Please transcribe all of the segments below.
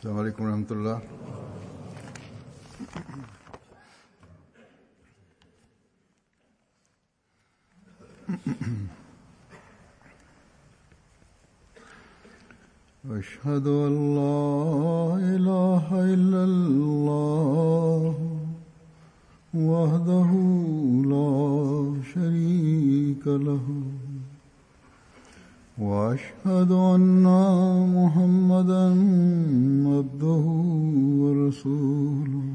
السلام عليكم ورحمة الله أشهد أن لا إله إلا الله وحده لا شريك له وأشهد أن محمدا عبده ورسوله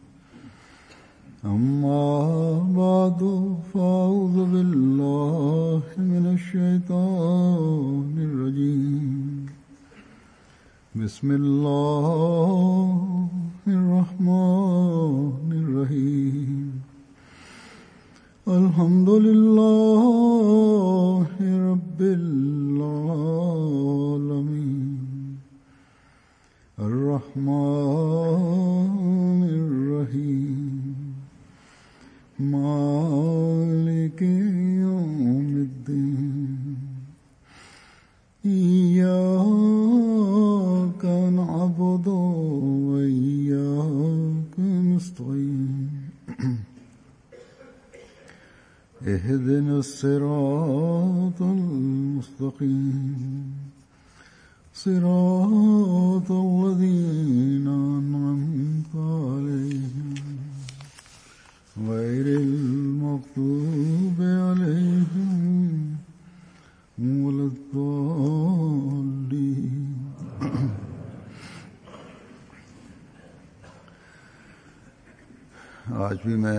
أما بعد فأعوذ بالله من الشيطان الرجيم بسم الله الرحمن الرحيم الحمد لله رب العالمين الرحمن الرحيم مالك يوم الدين إياك نعبد وإياك نستعين اهدنا الصراط المستقيم صراط الذين أنعمت عليهم غير المغضوب عليهم ولا الضالين आज भी मैं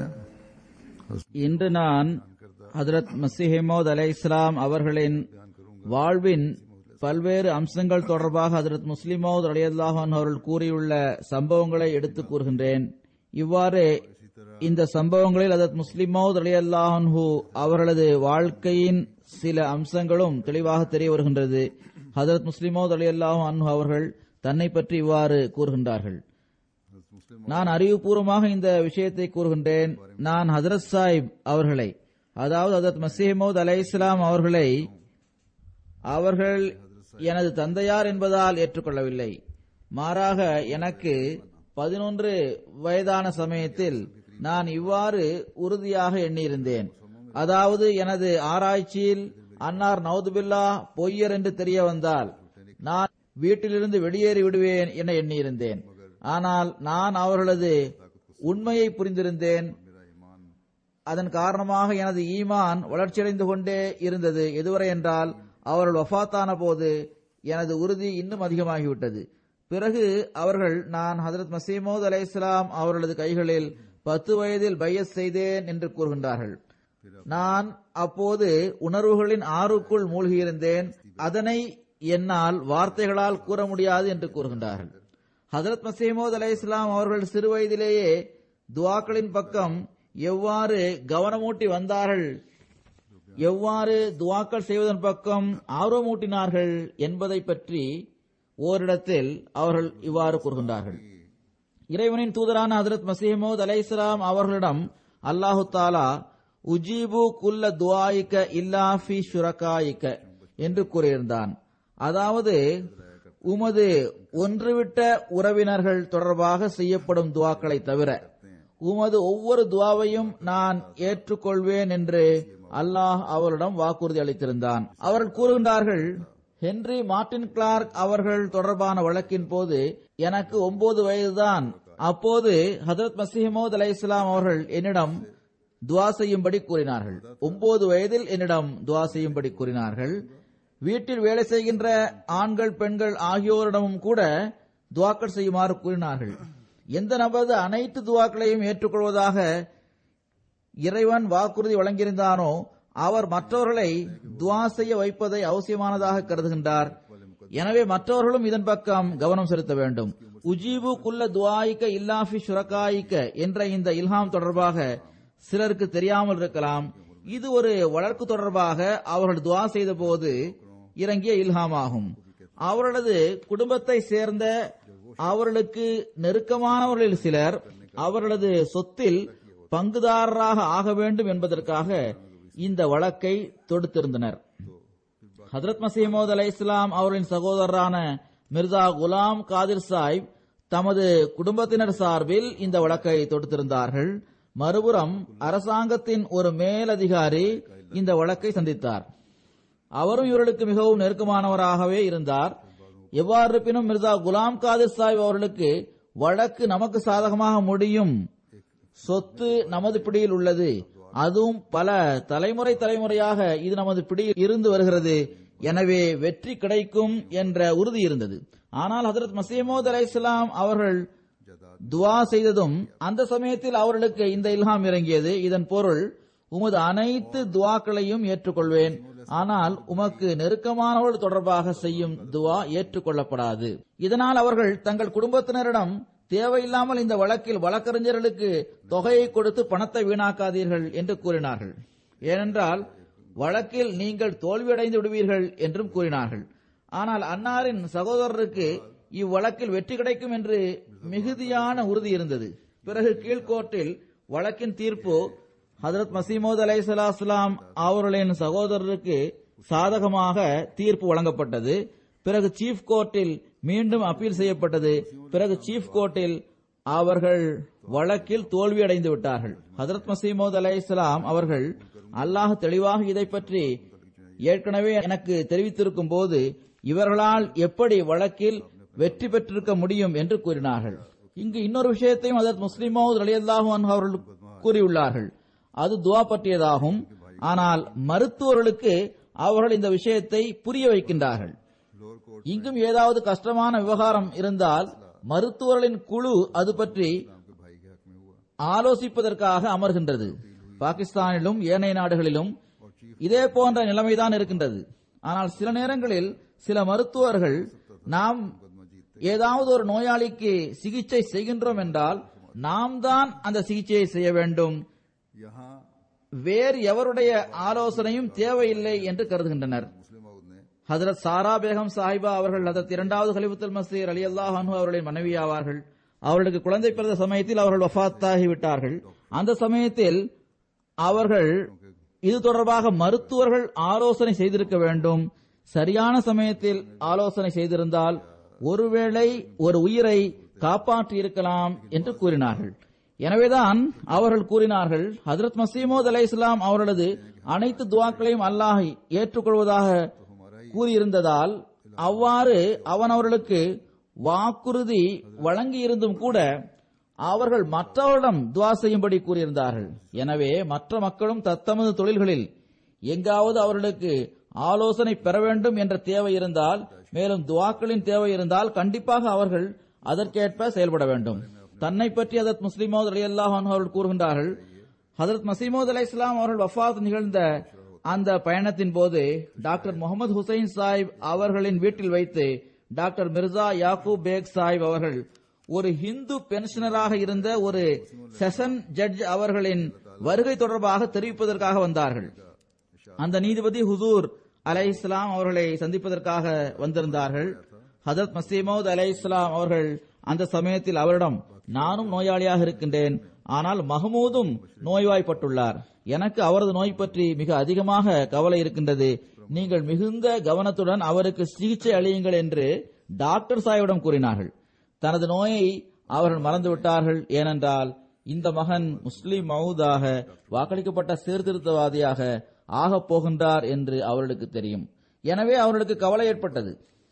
இன்று நான் ஹதரத் மசிஹமோத் அலை இஸ்லாம் அவர்களின் வாழ்வின் பல்வேறு அம்சங்கள் தொடர்பாக ஹதரத் முஸ்லிமோத் அலியல்லாஹான் அவர்கள் கூறியுள்ள சம்பவங்களை எடுத்துக் கூறுகின்றேன் இவ்வாறு இந்த சம்பவங்களில் ஹதரத் முஸ்லிமோத் அலியல்லாஹன்ஹு அவர்களது வாழ்க்கையின் சில அம்சங்களும் தெளிவாக தெரிய வருகின்றது ஹதரத் முஸ்லிமோத் அலியல்லாஹு அன்ஹு அவர்கள் தன்னை பற்றி இவ்வாறு கூறுகின்றார்கள் நான் அறிவுபூர்வமாக இந்த விஷயத்தை கூறுகின்றேன் நான் ஹதரத் சாஹிப் அவர்களை அதாவது ஹதரத் மசீமோத் அலை இஸ்லாம் அவர்களை அவர்கள் எனது தந்தையார் என்பதால் ஏற்றுக்கொள்ளவில்லை மாறாக எனக்கு பதினொன்று வயதான சமயத்தில் நான் இவ்வாறு உறுதியாக எண்ணியிருந்தேன் அதாவது எனது ஆராய்ச்சியில் அன்னார் நவுதுபில்லா பொய்யர் என்று தெரிய வந்தால் நான் வீட்டிலிருந்து வெளியேறி விடுவேன் என எண்ணியிருந்தேன் ஆனால் நான் அவர்களது உண்மையை புரிந்திருந்தேன் அதன் காரணமாக எனது ஈமான் வளர்ச்சியடைந்து கொண்டே இருந்தது எதுவரை என்றால் அவர்கள் வஃத்தான போது எனது உறுதி இன்னும் அதிகமாகிவிட்டது பிறகு அவர்கள் நான் ஹதரத் மசீமோத் அலை இஸ்லாம் அவர்களது கைகளில் பத்து வயதில் பையஸ் செய்தேன் என்று கூறுகின்றார்கள் நான் அப்போது உணர்வுகளின் ஆறுக்குள் மூழ்கியிருந்தேன் அதனை என்னால் வார்த்தைகளால் கூற முடியாது என்று கூறுகின்றார்கள் ஹதரத் மசீமோத் அலை இஸ்லாம் அவர்கள் சிறு வயதிலேயே துவாக்களின் பக்கம் எவ்வாறு கவனமூட்டி வந்தார்கள் எவ்வாறு துவாக்கள் செய்வதன் பக்கம் ஆர்வமூட்டினார்கள் என்பதை பற்றி ஓரிடத்தில் அவர்கள் இவ்வாறு கூறுகின்றார்கள் இறைவனின் தூதரான ஹதரத் மசீமோத் அலை இஸ்லாம் அவர்களிடம் அல்லாஹு தாலா உஜீபு குல்ல துவாயிக்க இல்லாஃபி ஷுரகாயிக்க என்று கூறியிருந்தான் அதாவது உமது ஒன்றுவிட்ட உறவினர்கள் தொடர்பாக செய்யப்படும் துவாக்களை தவிர உமது ஒவ்வொரு துவாவையும் நான் ஏற்றுக்கொள்வேன் என்று அல்லாஹ் அவரிடம் வாக்குறுதி அளித்திருந்தான் அவர்கள் கூறுகின்றார்கள் ஹென்றி மார்டின் கிளார்க் அவர்கள் தொடர்பான வழக்கின் போது எனக்கு ஒன்பது வயதுதான் அப்போது ஹதரத் மசீமோத் அலை இஸ்லாம் அவர்கள் என்னிடம் துவா செய்யும்படி கூறினார்கள் ஒன்பது வயதில் என்னிடம் துவா செய்யும்படி கூறினார்கள் வீட்டில் வேலை செய்கின்ற ஆண்கள் பெண்கள் ஆகியோரிடமும் கூட துவாக்கள் செய்யுமாறு கூறினார்கள் எந்த நபரது அனைத்து துவாக்களையும் ஏற்றுக்கொள்வதாக இறைவன் வாக்குறுதி வழங்கியிருந்தானோ அவர் மற்றவர்களை துவா செய்ய வைப்பதை அவசியமானதாக கருதுகின்றார் எனவே மற்றவர்களும் இதன் பக்கம் கவனம் செலுத்த வேண்டும் உஜீபு குல்ல துவாயிக்க இல்லாஃபி சுரக்காயிக்க என்ற இந்த இல்ஹாம் தொடர்பாக சிலருக்கு தெரியாமல் இருக்கலாம் இது ஒரு வழக்கு தொடர்பாக அவர்கள் துவா செய்த போது இறங்கிய இல்ஹாமாகும் அவர்களது குடும்பத்தை சேர்ந்த அவர்களுக்கு நெருக்கமானவர்களில் சிலர் அவர்களது சொத்தில் பங்குதாரராக ஆக வேண்டும் என்பதற்காக இந்த வழக்கை தொடுத்திருந்தனர் ஹதரத் மசீமோத் அலை இஸ்லாம் அவர்களின் சகோதரரான மிர்சா குலாம் காதிர் சாஹிப் தமது குடும்பத்தினர் சார்பில் இந்த வழக்கை தொடுத்திருந்தார்கள் மறுபுறம் அரசாங்கத்தின் ஒரு மேலதிகாரி இந்த வழக்கை சந்தித்தார் அவரும் இவர்களுக்கு மிகவும் நெருக்கமானவராகவே இருந்தார் எவ்வாறு இருப்பினும் மிர்சா குலாம் காதிர் சாஹிப் அவர்களுக்கு வழக்கு நமக்கு சாதகமாக முடியும் சொத்து நமது பிடியில் உள்ளது அதுவும் பல தலைமுறை தலைமுறையாக இது நமது பிடியில் இருந்து வருகிறது எனவே வெற்றி கிடைக்கும் என்ற உறுதி இருந்தது ஆனால் ஹதரத் மசீமோத் அலை இஸ்லாம் அவர்கள் துவா செய்ததும் அந்த சமயத்தில் அவர்களுக்கு இந்த இல்ஹாம் இறங்கியது இதன் பொருள் உமது அனைத்து துவாக்களையும் ஏற்றுக்கொள்வேன் ஆனால் உமக்கு நெருக்கமானவர்கள் தொடர்பாக செய்யும் துவா ஏற்றுக்கொள்ளப்படாது இதனால் அவர்கள் தங்கள் குடும்பத்தினரிடம் தேவையில்லாமல் இந்த வழக்கில் வழக்கறிஞர்களுக்கு தொகையை கொடுத்து பணத்தை வீணாக்காதீர்கள் என்று கூறினார்கள் ஏனென்றால் வழக்கில் நீங்கள் தோல்வியடைந்து விடுவீர்கள் என்றும் கூறினார்கள் ஆனால் அன்னாரின் சகோதரருக்கு இவ்வழக்கில் வெற்றி கிடைக்கும் என்று மிகுதியான உறுதி இருந்தது பிறகு கீழ்கோர்ட்டில் வழக்கின் தீர்ப்பு ஹதரத் மசீமோத் அலை சலாஸ்லாம் அவர்களின் சகோதரருக்கு சாதகமாக தீர்ப்பு வழங்கப்பட்டது பிறகு சீஃப் கோர்ட்டில் மீண்டும் அப்பீல் செய்யப்பட்டது பிறகு சீஃப் கோர்ட்டில் அவர்கள் வழக்கில் தோல்வியடைந்து விட்டார்கள் ஹதரத் மசீமோத் அலை இஸ்லாம் அவர்கள் அல்லாஹ் தெளிவாக இதை பற்றி ஏற்கனவே எனக்கு தெரிவித்திருக்கும் போது இவர்களால் எப்படி வழக்கில் வெற்றி பெற்றிருக்க முடியும் என்று கூறினார்கள் இங்கு இன்னொரு விஷயத்தையும் ஹதரத் முஸ்லிமோத் அலியல்லாஹு அவர்கள் கூறியுள்ளார்கள் அது துவா பற்றியதாகும் ஆனால் மருத்துவர்களுக்கு அவர்கள் இந்த விஷயத்தை புரிய வைக்கின்றார்கள் இங்கும் ஏதாவது கஷ்டமான விவகாரம் இருந்தால் மருத்துவர்களின் குழு அது பற்றி ஆலோசிப்பதற்காக அமர்கின்றது பாகிஸ்தானிலும் ஏனைய நாடுகளிலும் இதே போன்ற நிலைமைதான் இருக்கின்றது ஆனால் சில நேரங்களில் சில மருத்துவர்கள் நாம் ஏதாவது ஒரு நோயாளிக்கு சிகிச்சை செய்கின்றோம் என்றால் நாம் தான் அந்த சிகிச்சையை செய்ய வேண்டும் यहाँ வேறு எவருடைய ஆலோசனையும் தேவையில்லை என்று கருதுகின்றனர் मुस्लिम मऊद ने ஹதரத் சாரா பேகம் சாஹிபா அவர்கள் ஹதரத் இரண்டாவது கலிபுத்துல் மசீர் அலி அல்லாஹ் அவர்களின் மனைவி ஆவார்கள் அவர்களுக்கு குழந்தை பிறந்த சமயத்தில் அவர்கள் வஃத்தாகி விட்டார்கள் அந்த சமயத்தில் அவர்கள் இது தொடர்பாக மருத்துவர்கள் ஆலோசனை செய்திருக்க வேண்டும் சரியான சமயத்தில் ஆலோசனை செய்திருந்தால் ஒருவேளை ஒரு உயிரை காப்பாற்றி இருக்கலாம் என்று கூறினார்கள் எனவேதான் அவர்கள் கூறினார்கள் ஹஜரத் மசீமோத் அலை இஸ்லாம் அவர்களது அனைத்து துவாக்களையும் அல்லாஹ் ஏற்றுக்கொள்வதாக கூறியிருந்ததால் அவ்வாறு அவன் அவர்களுக்கு வாக்குறுதி வழங்கியிருந்தும் கூட அவர்கள் மற்றவர்களிடம் துவா செய்யும்படி கூறியிருந்தார்கள் எனவே மற்ற மக்களும் தத்தமது தொழில்களில் எங்காவது அவர்களுக்கு ஆலோசனை பெற வேண்டும் என்ற தேவை இருந்தால் மேலும் துவாக்களின் தேவை இருந்தால் கண்டிப்பாக அவர்கள் அதற்கேற்ப செயல்பட வேண்டும் தன்னை பற்றி ஹதரத் முஸ்லிமோத் அலி அல்லாஹ் அவர்கள் கூறுகின்றார்கள் ஹதரத் மசீமோத் அலை இஸ்லாம் அவர்கள் வஃபாத் நிகழ்ந்த அந்த பயணத்தின் போது டாக்டர் முகமது ஹுசைன் சாஹிப் அவர்களின் வீட்டில் வைத்து டாக்டர் மிர்சா யாக்கூப் பேக் சாஹிப் அவர்கள் ஒரு ஹிந்து பென்ஷனராக இருந்த ஒரு செஷன் ஜட்ஜ் அவர்களின் வருகை தொடர்பாக தெரிவிப்பதற்காக வந்தார்கள் அந்த நீதிபதி ஹுசூர் அலை இஸ்லாம் அவர்களை சந்திப்பதற்காக வந்திருந்தார்கள் ஹதரத் மசீமோத் அலை இஸ்லாம் அவர்கள் அந்த சமயத்தில் அவரிடம் நானும் நோயாளியாக இருக்கின்றேன் ஆனால் மஹமூதும் நோய்வாய்ப்பட்டுள்ளார் எனக்கு அவரது நோய் பற்றி மிக அதிகமாக கவலை இருக்கின்றது நீங்கள் மிகுந்த கவனத்துடன் அவருக்கு சிகிச்சை அளியுங்கள் என்று டாக்டர் சாஹிபிடம் கூறினார்கள் தனது நோயை அவர்கள் மறந்துவிட்டார்கள் ஏனென்றால் இந்த மகன் முஸ்லிம் மவுதாக வாக்களிக்கப்பட்ட சீர்திருத்தவாதியாக ஆகப் போகின்றார் என்று அவர்களுக்கு தெரியும் எனவே அவர்களுக்கு கவலை ஏற்பட்டது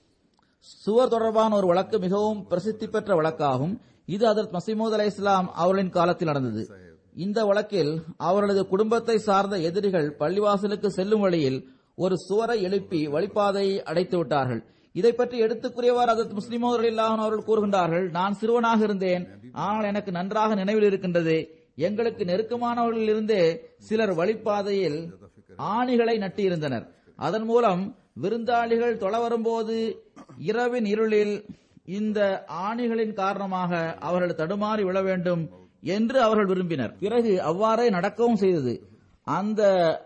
சுவர் தொடர்பான ஒரு வழக்கு மிகவும் பிரசித்தி பெற்ற வழக்காகும் இது அதற்கு மசீமூத் அலை இஸ்லாம் அவர்களின் காலத்தில் நடந்தது இந்த வழக்கில் அவர்களது குடும்பத்தை சார்ந்த எதிரிகள் பள்ளிவாசலுக்கு செல்லும் வழியில் ஒரு சுவரை எழுப்பி வழிபாதையை அடைத்து விட்டார்கள் இதை பற்றி எடுத்துக் கூறியவாறு அதற்கு முஸ்லிமோர் இல்லாமல் அவர்கள் கூறுகின்றார்கள் நான் சிறுவனாக இருந்தேன் ஆனால் எனக்கு நன்றாக நினைவில் இருக்கின்றது எங்களுக்கு நெருக்கமானவர்களில் இருந்தே சிலர் வழிபாதையில் ஆணிகளை நட்டியிருந்தனர் அதன் மூலம் விருந்தாளிகள் தொழ வரும்போது இரவின் இருளில் இந்த ஆணிகளின் காரணமாக அவர்கள் தடுமாறி விழ வேண்டும் என்று அவர்கள் விரும்பினர் பிறகு அவ்வாறே நடக்கவும் செய்தது அந்த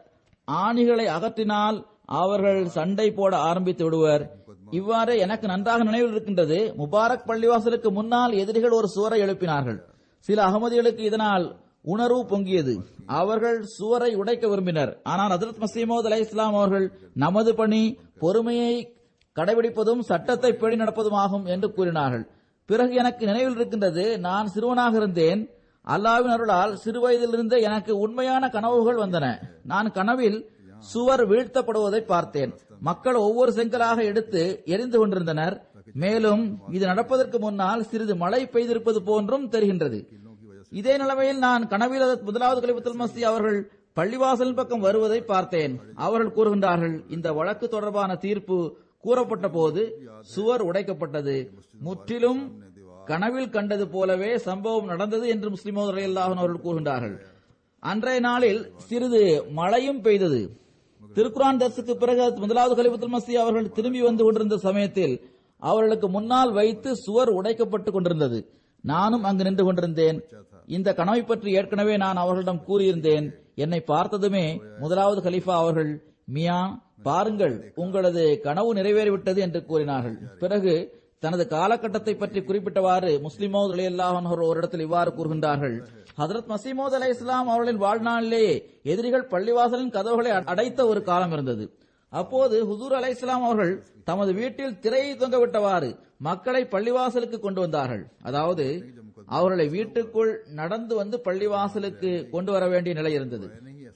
ஆணிகளை அகற்றினால் அவர்கள் சண்டை போட ஆரம்பித்து விடுவர் இவ்வாறு எனக்கு நன்றாக நினைவில் இருக்கின்றது முபாரக் பள்ளிவாசலுக்கு முன்னால் எதிரிகள் ஒரு சுவரை எழுப்பினார்கள் சில அகமதிகளுக்கு இதனால் உணர்வு பொங்கியது அவர்கள் சுவரை உடைக்க விரும்பினர் ஆனால் ஹதரத் மசீமோத் அலை இஸ்லாம் அவர்கள் நமது பணி பொறுமையை கடைபிடிப்பதும் சட்டத்தை பேணி நடப்பதுமாகும் என்று கூறினார்கள் பிறகு எனக்கு நினைவில் இருக்கின்றது நான் சிறுவனாக இருந்தேன் அல்லாவின் அருளால் சிறுவயதிலிருந்தே எனக்கு உண்மையான கனவுகள் வந்தன நான் கனவில் சுவர் வீழ்த்தப்படுவதை பார்த்தேன் மக்கள் ஒவ்வொரு செங்கலாக எடுத்து எரிந்து கொண்டிருந்தனர் மேலும் இது நடப்பதற்கு முன்னால் சிறிது மழை பெய்திருப்பது போன்றும் தெரிகின்றது இதே நிலைமையில் நான் கனவில் ஹதரத் முதலாவது கலிபத்துல் மசி அவர்கள் பள்ளிவாசல் பக்கம் வருவதை பார்த்தேன் அவர்கள் கூறுகின்றார்கள் இந்த வழக்கு தொடர்பான தீர்ப்பு கூறப்பட்ட போது சுவர் உடைக்கப்பட்டது முற்றிலும் கனவில் கண்டது போலவே சம்பவம் நடந்தது என்று முஸ்லிமோ ரலியல்லாஹு அவர்கள் கூறுகின்றார்கள் அன்றைய நாளில் சிறிது மழையும் பெய்தது திருக்குரான் தர்சுக்கு பிறகு ஹதரத் முதலாவது கலிபத்துல் மசி அவர்கள் திரும்பி வந்து கொண்டிருந்த சமயத்தில் அவர்களுக்கு முன்னால் வைத்து சுவர் உடைக்கப்பட்டுக் கொண்டிருந்தது நானும் அங்கு நின்று கொண்டிருந்தேன் இந்த கனவை பற்றி ஏற்கனவே நான் அவர்களிடம் கூறியிருந்தேன் என்னை பார்த்ததுமே முதலாவது கலீஃபா அவர்கள் மியா பாருங்கள் உங்களது கனவு நிறைவேறிவிட்டது என்று கூறினார்கள் பிறகு தனது காலகட்டத்தை பற்றி குறிப்பிட்டவாறு முஸ்லிமோத் அலி அல்லாஹன் ஒரு இடத்தில் இவ்வாறு கூறுகின்றார்கள் ஹதரத் மசீமோத் அலை இஸ்லாம் அவர்களின் வாழ்நாளிலேயே எதிரிகள் பள்ளிவாசலின் கதவுகளை அடைத்த ஒரு காலம் இருந்தது அப்போது ஹுசூர் அலை இஸ்லாம் அவர்கள் தமது வீட்டில் திரையை தொங்கவிட்டவாறு மக்களை பள்ளிவாசலுக்கு கொண்டு வந்தார்கள் அதாவது அவர்களை வீட்டுக்குள் நடந்து வந்து பள்ளிவாசலுக்கு கொண்டு வர வேண்டிய நிலை இருந்தது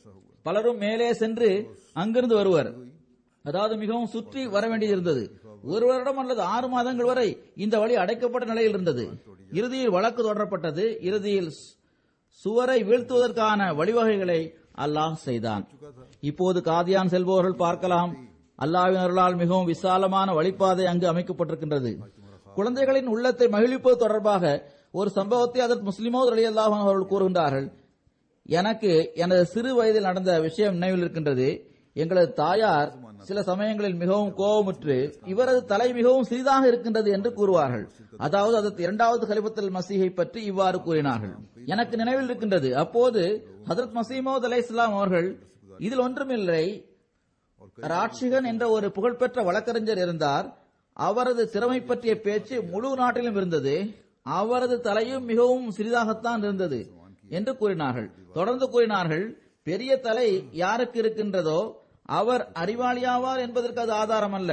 பலரும் மேலே சென்று அங்கிருந்து வருவர் அதாவது மிகவும் சுற்றி வர வேண்டியது இருந்தது ஒரு வருடம் அல்லது ஆறு மாதங்கள் வரை இந்த வழி அடைக்கப்பட்ட நிலையில் இருந்தது இறுதியில் வழக்கு தொடரப்பட்டது இறுதியில் சுவரை வீழ்த்துவதற்கான வழிவகைகளை அல்லாஹ் செய்தான் இப்போது காதியான் செல்பவர்கள் பார்க்கலாம் அல்லாவின் அருளால் மிகவும் விசாலமான வழிபாதை அங்கு அமைக்கப்பட்டிருக்கின்றது குழந்தைகளின் உள்ளத்தை மகிழ்விப்பது தொடர்பாக ஒரு சம்பவத்தை அதற்கு முஸ்லிமோ அலி அல்லாஹ் அவர்கள் கூறுகின்றார்கள் எனக்கு எனது சிறு வயதில் நடந்த விஷயம் நினைவில் இருக்கின்றது எங்களது தாயார் சில சமயங்களில் மிகவும் கோபமுற்று இவரது தலை மிகவும் சிறிதாக இருக்கின்றது என்று கூறுவார்கள் அதாவது அதற்கு இரண்டாவது கலிபத்தல் மசீகை பற்றி இவ்வாறு கூறினார்கள் எனக்கு நினைவில் இருக்கின்றது அப்போது ஹதரத் மசீமோத் அலை இஸ்லாம் அவர்கள் இதில் ஒன்றுமில்லை ராட்சிகன் என்ற ஒரு புகழ்பெற்ற வழக்கறிஞர் இருந்தார் அவரது திறமை பற்றிய பேச்சு முழு நாட்டிலும் இருந்தது அவரது தலையும் மிகவும் சிறிதாகத்தான் இருந்தது என்று கூறினார்கள் தொடர்ந்து கூறினார்கள் பெரிய தலை யாருக்கு இருக்கின்றதோ அவர் அறிவாளியாவார் என்பதற்கு அது ஆதாரம் அல்ல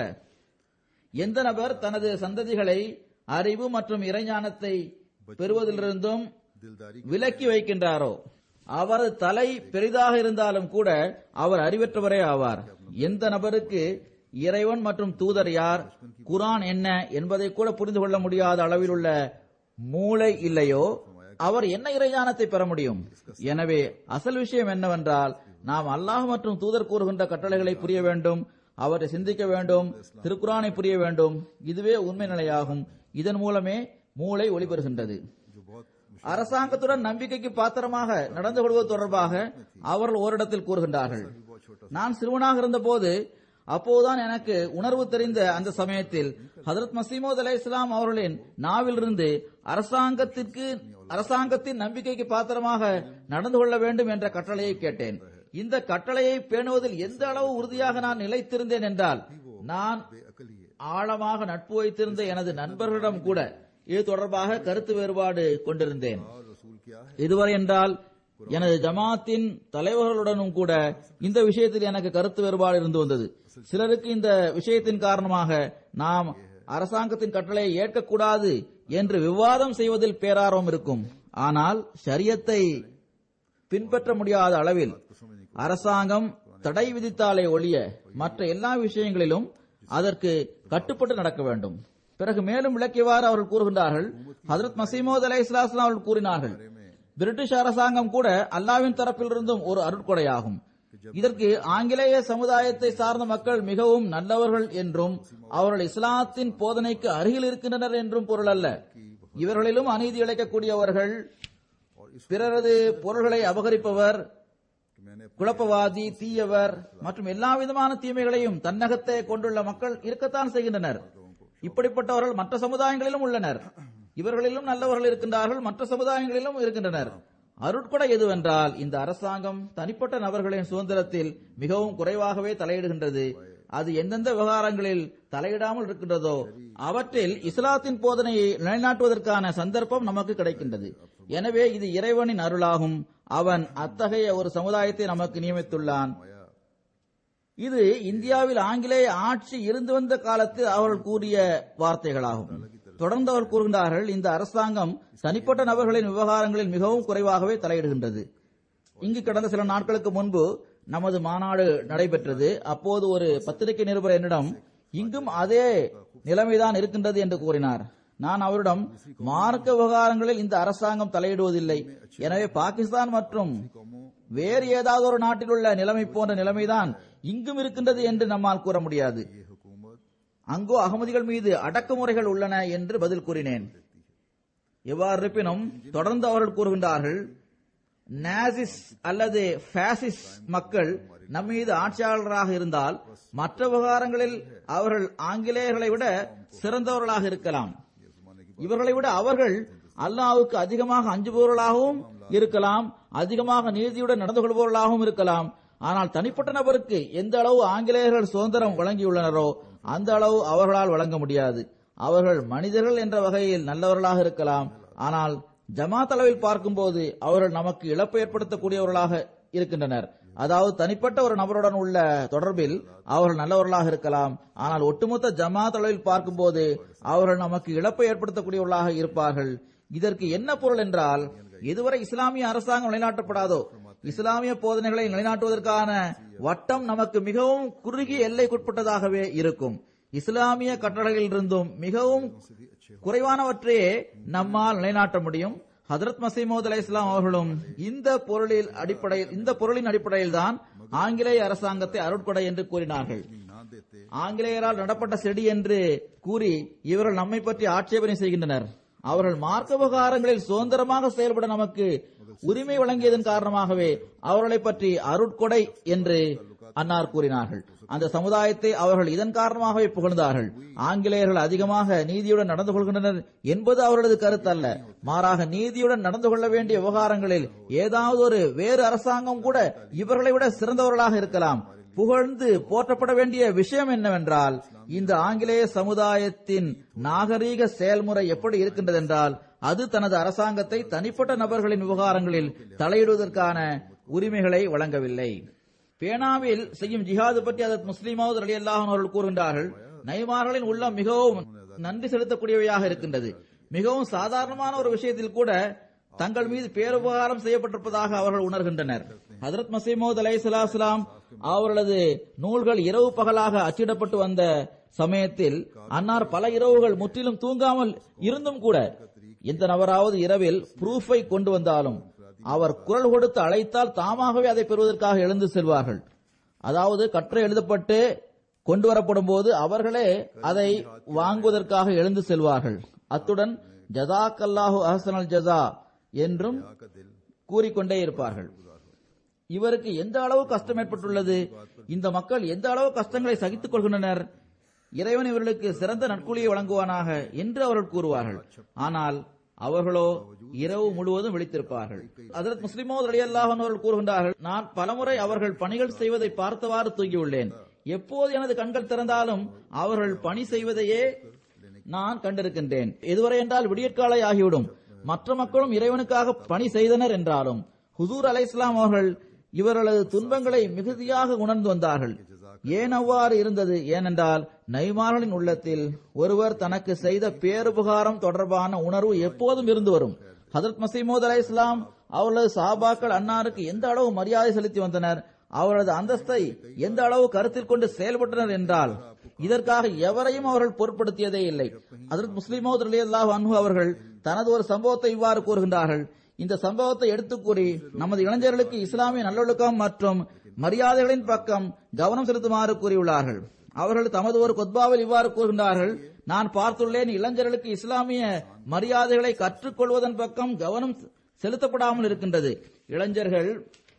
எந்த நபர் தனது சந்ததிகளை அறிவு மற்றும் இறைஞானத்தை பெறுவதிலிருந்தும் விலக்கி வைக்கின்றாரோ அவரது தலை பெரிதாக இருந்தாலும் கூட அவர் அறிவற்றவரே ஆவார் எந்த நபருக்கு இறைவன் மற்றும் தூதர் யார் குரான் என்ன என்பதை கூட புரிந்து கொள்ள முடியாத அளவில் உள்ள மூளை இல்லையோ அவர் என்ன இறைஞானத்தை பெற முடியும் எனவே அசல் விஷயம் என்னவென்றால் நாம் அல்லாஹ் மற்றும் தூதர் கூறுகின்ற கட்டளைகளை புரிய வேண்டும் அவற்றை சிந்திக்க வேண்டும் திருக்குறானை புரிய வேண்டும் இதுவே உண்மை நிலையாகும் இதன் மூலமே மூளை ஒளிபெறுகின்றது அரசாங்கத்துடன் நம்பிக்கைக்கு பாத்திரமாக நடந்து கொள்வது தொடர்பாக அவர்கள் ஓரிடத்தில் கூறுகின்றார்கள் நான் சிறுவனாக இருந்தபோது அப்போதுதான் எனக்கு உணர்வு தெரிந்த அந்த சமயத்தில் ஹதரத் மசீமோத் அலை இஸ்லாம் அவர்களின் நாவிலிருந்து அரசாங்கத்திற்கு அரசாங்கத்தின் நம்பிக்கைக்கு பாத்திரமாக நடந்து கொள்ள வேண்டும் என்ற கட்டளையை கேட்டேன் இந்த கட்டளையை பேணுவதில் எந்த அளவு உறுதியாக நான் நிலைத்திருந்தேன் என்றால் நான் ஆழமாக நட்பு வைத்திருந்த எனது நண்பர்களிடம் கூட இது தொடர்பாக கருத்து வேறுபாடு கொண்டிருந்தேன் இதுவரை என்றால் எனது ஜமாத்தின் தலைவர்களுடனும் கூட இந்த விஷயத்தில் எனக்கு கருத்து வேறுபாடு இருந்து வந்தது சிலருக்கு இந்த விஷயத்தின் காரணமாக நாம் அரசாங்கத்தின் கட்டளையை ஏற்கக்கூடாது என்று விவாதம் செய்வதில் பேரார்வம் இருக்கும் ஆனால் ஷரியத்தை பின்பற்ற முடியாத அளவில் அரசாங்கம் தடை விதித்தாலே ஒழிய மற்ற எல்லா விஷயங்களிலும் அதற்கு கட்டுப்பட்டு நடக்க வேண்டும் பிறகு மேலும் விளக்கியவாறு அவர்கள் கூறுகின்றார்கள் ஹதரத் மசீமோத் அலை இஸ்லாம் அவர்கள் கூறினார்கள் பிரிட்டிஷ் அரசாங்கம் கூட அல்லாவின் தரப்பிலிருந்தும் ஒரு அருட்கொடையாகும் இதற்கு ஆங்கிலேய சமுதாயத்தை சார்ந்த மக்கள் மிகவும் நல்லவர்கள் என்றும் அவர்கள் இஸ்லாத்தின் போதனைக்கு அருகில் இருக்கின்றனர் என்றும் பொருள் அல்ல இவர்களிலும் அநீதி இழைக்கக்கூடியவர்கள் பிறரது பொருள்களை அபகரிப்பவர் குழப்பவாதி தீயவர் மற்றும் எல்லா விதமான தீமைகளையும் தன்னகத்தை கொண்டுள்ள மக்கள் இருக்கத்தான் செய்கின்றனர் இப்படிப்பட்டவர்கள் மற்ற சமுதாயங்களிலும் உள்ளனர் இவர்களிலும் நல்லவர்கள் இருக்கின்றார்கள் மற்ற சமுதாயங்களிலும் இருக்கின்றனர் அருட்கொடை எதுவென்றால் இந்த அரசாங்கம் தனிப்பட்ட நபர்களின் சுதந்திரத்தில் மிகவும் குறைவாகவே தலையிடுகின்றது அது எந்தெந்த விவகாரங்களில் தலையிடாமல் இருக்கின்றதோ அவற்றில் இஸ்லாத்தின் போதனையை நிலைநாட்டுவதற்கான சந்தர்ப்பம் நமக்கு கிடைக்கின்றது எனவே இது இறைவனின் அருளாகும் அவன் அத்தகைய ஒரு சமுதாயத்தை நமக்கு நியமித்துள்ளான் இது இந்தியாவில் ஆங்கிலேய ஆட்சி இருந்து வந்த காலத்தில் அவர்கள் கூறிய வார்த்தைகளாகும் தொடர்ந்து அவர் கூறுகின்றார்கள் இந்த அரசாங்கம் தனிப்பட்ட நபர்களின் விவகாரங்களில் மிகவும் குறைவாகவே தலையிடுகின்றது இங்கு கடந்த சில நாட்களுக்கு முன்பு நமது மாநாடு நடைபெற்றது அப்போது ஒரு பத்திரிகை நிருபர் என்னிடம் இங்கும் அதே நிலைமைதான் இருக்கின்றது என்று கூறினார் நான் அவரிடம் மார்க்க விவகாரங்களில் இந்த அரசாங்கம் தலையிடுவதில்லை எனவே பாகிஸ்தான் மற்றும் வேறு ஏதாவது ஒரு நாட்டில் உள்ள நிலைமை போன்ற நிலைமைதான் இங்கும் இருக்கின்றது என்று நம்மால் கூற முடியாது ये हुकूमत அங்கோ அகமதிகள் மீது அடக்குமுறைகள் உள்ளன என்று பதில் கூறினேன் எவ்வாறு இருப்பினும் தொடர்ந்து அவர்கள் கூறுகின்றார்கள் நாசிஸ் அல்லது பாசிஸ் மக்கள் நம்மீது ஆட்சியாளராக இருந்தால் மற்ற விவகாரங்களில் அவர்கள் ஆங்கிலேயர்களை விட சிறந்தவர்களாக இருக்கலாம் இவர்களை விட அவர்கள் அல்லாஹ்வுக்கு அதிகமாக அஞ்சுபவர்களாகவும் இருக்கலாம் அதிகமாக நீதியுடன் நடந்து கொள்பவர்களாகவும் இருக்கலாம் ஆனால் தனிப்பட்ட நபருக்கு எந்த அளவு ஆங்கிலேயர்கள் சுதந்திரம் வழங்கியுள்ளனரோ அந்த அளவு அவர்களால் வழங்க முடியாது அவர்கள் மனிதர்கள் என்ற வகையில் நல்லவர்களாக இருக்கலாம் ஆனால் ஜமாத் அளவில் பார்க்கும்போது அவர்கள் நமக்கு இழப்பு ஏற்படுத்தக்கூடியவர்களாக இருக்கின்றனர் அதாவது தனிப்பட்ட ஒரு நபருடன் உள்ள தொடர்பில் அவர்கள் நல்லவர்களாக இருக்கலாம் ஆனால் ஒட்டுமொத்த ஜமாத் அளவில் பார்க்கும்போது அவர்கள் நமக்கு இழப்பை ஏற்படுத்தக்கூடியவர்களாக இருப்பார்கள் இதற்கு என்ன பொருள் என்றால் இதுவரை இஸ்லாமிய அரசாங்கம் நிலைநாட்டப்படாதோ இஸ்லாமிய போதனைகளை நிலைநாட்டுவதற்கான வட்டம் நமக்கு மிகவும் குறுகிய எல்லைக்குட்பட்டதாகவே இருக்கும் இஸ்லாமிய கட்டளைகளிலிருந்தும் மிகவும் குறைவானவற்றையே நம்மால் நிலைநாட்ட முடியும் ஹதரத் மசீமோத் அலை இஸ்லாம் அவர்களும் இந்த பொருளில் அடிப்படையில் இந்த பொருளின் அடிப்படையில் தான் ஆங்கிலேய அரசாங்கத்தை அருட்கொடை என்று கூறினார்கள் ना देते ஆங்கிலேயரால் நடப்பட்ட செடி என்று கூறி இவர்கள் நம்மை பற்றி ஆட்சேபனை செய்கின்றனர் அவர்கள் மார்க்க விவகாரங்களில் சுதந்திரமாக செயல்பட நமக்கு உரிமை வழங்கியதன் காரணமாகவே அவர்களை பற்றி அருட்கொடை என்று அன்னார் கூறினார்கள் அந்த சமுதாயத்தை அவர்கள் இதன் காரணமாகவே புகழ்ந்தார்கள் ஆங்கிலேயர்கள் அதிகமாக நீதியுடன் நடந்து கொள்கின்றனர் என்பது அவர்களது கருத்து அல்ல மாறாக நீதியுடன் நடந்து கொள்ள வேண்டிய விவகாரங்களில் ஏதாவது ஒரு வேறு அரசாங்கம் கூட இவர்களை விட சிறந்தவர்களாக இருக்கலாம் புகழ்ந்து போற்றப்பட வேண்டிய விஷயம் என்னவென்றால் இந்த ஆங்கிலேய சமுதாயத்தின் நாகரீக செயல்முறை எப்படி இருக்கின்றதென்றால் அது தனது அரசாங்கத்தை தனிப்பட்ட நபர்களின் விவகாரங்களில் தலையிடுவதற்கான உரிமைகளை வழங்கவில்லை பேனாவில் செய்யும் ஜிஹாது பற்றி அதற்கு முஸ்லிமாவது அலி அவர்கள் கூறுகின்றார்கள் நைமார்களின் உள்ளம் மிகவும் நன்றி செலுத்தக்கூடியவையாக இருக்கின்றது மிகவும் சாதாரணமான ஒரு விஷயத்தில் கூட தங்கள் மீது பேருபகாரம் செய்யப்பட்டிருப்பதாக அவர்கள் உணர்கின்றனர் ஹதரத் மசீமோத் அலை சலாஸ்லாம் அவர்களது நூல்கள் இரவு பகலாக அச்சிடப்பட்டு வந்த சமயத்தில் அன்னார் பல இரவுகள் முற்றிலும் தூங்காமல் இருந்தும் கூட எந்த நபராவது இரவில் ப்ரூஃபை கொண்டு வந்தாலும் அவர் குரல் கொடுத்து அழைத்தால் தாமாகவே அதை பெறுவதற்காக எழுந்து செல்வார்கள் அதாவது கற்றை எழுதப்பட்டு கொண்டு வரப்படும் போது அவர்களே அதை வாங்குவதற்காக எழுந்து செல்வார்கள் அத்துடன் ஜதாக் அல்லாஹு அஹசனல் ஜசா என்றும் கூறிக்கொண்டே இருப்பார்கள் இவருக்கு எந்த அளவு கஷ்டம் ஏற்பட்டுள்ளது இந்த மக்கள் எந்த அளவு கஷ்டங்களை சகித்துக் கொள்கின்றனர் இறைவன் இவர்களுக்கு சிறந்த நற்கூலியை வழங்குவானாக என்று அவர்கள் கூறுவார்கள் ஆனால் அவர்களோ இரவு முழுவதும் விழித்திருப்பார்கள் அதற்கு முஸ்லிமோ அலியல்லாஹன் அவர்கள் கூறுகின்றார்கள் நான் பலமுறை அவர்கள் பணிகள் செய்வதை பார்த்தவாறு தூங்கியுள்ளேன் எப்போது எனது கண்கள் திறந்தாலும் அவர்கள் பணி செய்வதையே நான் கண்டிருக்கின்றேன் இதுவரை என்றால் விடியற்காலை ஆகிவிடும் மற்ற மக்களும் இறைவனுக்காக பணி செய்தனர் என்றாலும் ஹுசூர் அலை இஸ்லாம் அவர்கள் இவர்களது துன்பங்களை மிகுதியாக உணர்ந்து வந்தார்கள் ஏன் அவ்வாறு இருந்தது ஏனென்றால் நைமார்களின் உள்ளத்தில் ஒருவர் தனக்கு செய்த பேருபகாரம் தொடர்பான உணர்வு எப்போதும் இருந்து வரும் ஹதரத் மசீமோத் அலை இஸ்லாம் அவர்களது சாபாக்கள் அன்னாருக்கு எந்த அளவு மரியாதை செலுத்தி வந்தனர் அவரது அந்தஸ்தை எந்த அளவு கருத்தில் கொண்டு செயல்பட்டனர் என்றால் இதற்காக எவரையும் அவர்கள் பொருட்படுத்தியதே இல்லை அதற்கு முஸ்லிமோத் அலி அல்லாஹ் அன்ஹு அவர்கள் தனது ஒரு சம்பவத்தை இவ்வாறு கூறுகின்றார்கள் இந்த சம்பவத்தை எடுத்துக் கூறி நமது இளைஞர்களுக்கு இஸ்லாமிய நல்லொழுக்கம் மற்றும் மரியாதைகளின் பக்கம் கவனம் செலுத்துமாறு கூறியுள்ளார்கள் அவர்கள் தமது ஒரு கொத்பாவில் இவ்வாறு கூறுகின்றார்கள் நான் பார்த்துள்ளேன் இளைஞர்களுக்கு இஸ்லாமிய மரியாதைகளை கற்றுக்கொள்வதன் பக்கம் கவனம் செலுத்தப்படாமல் இருக்கின்றது இளைஞர்கள்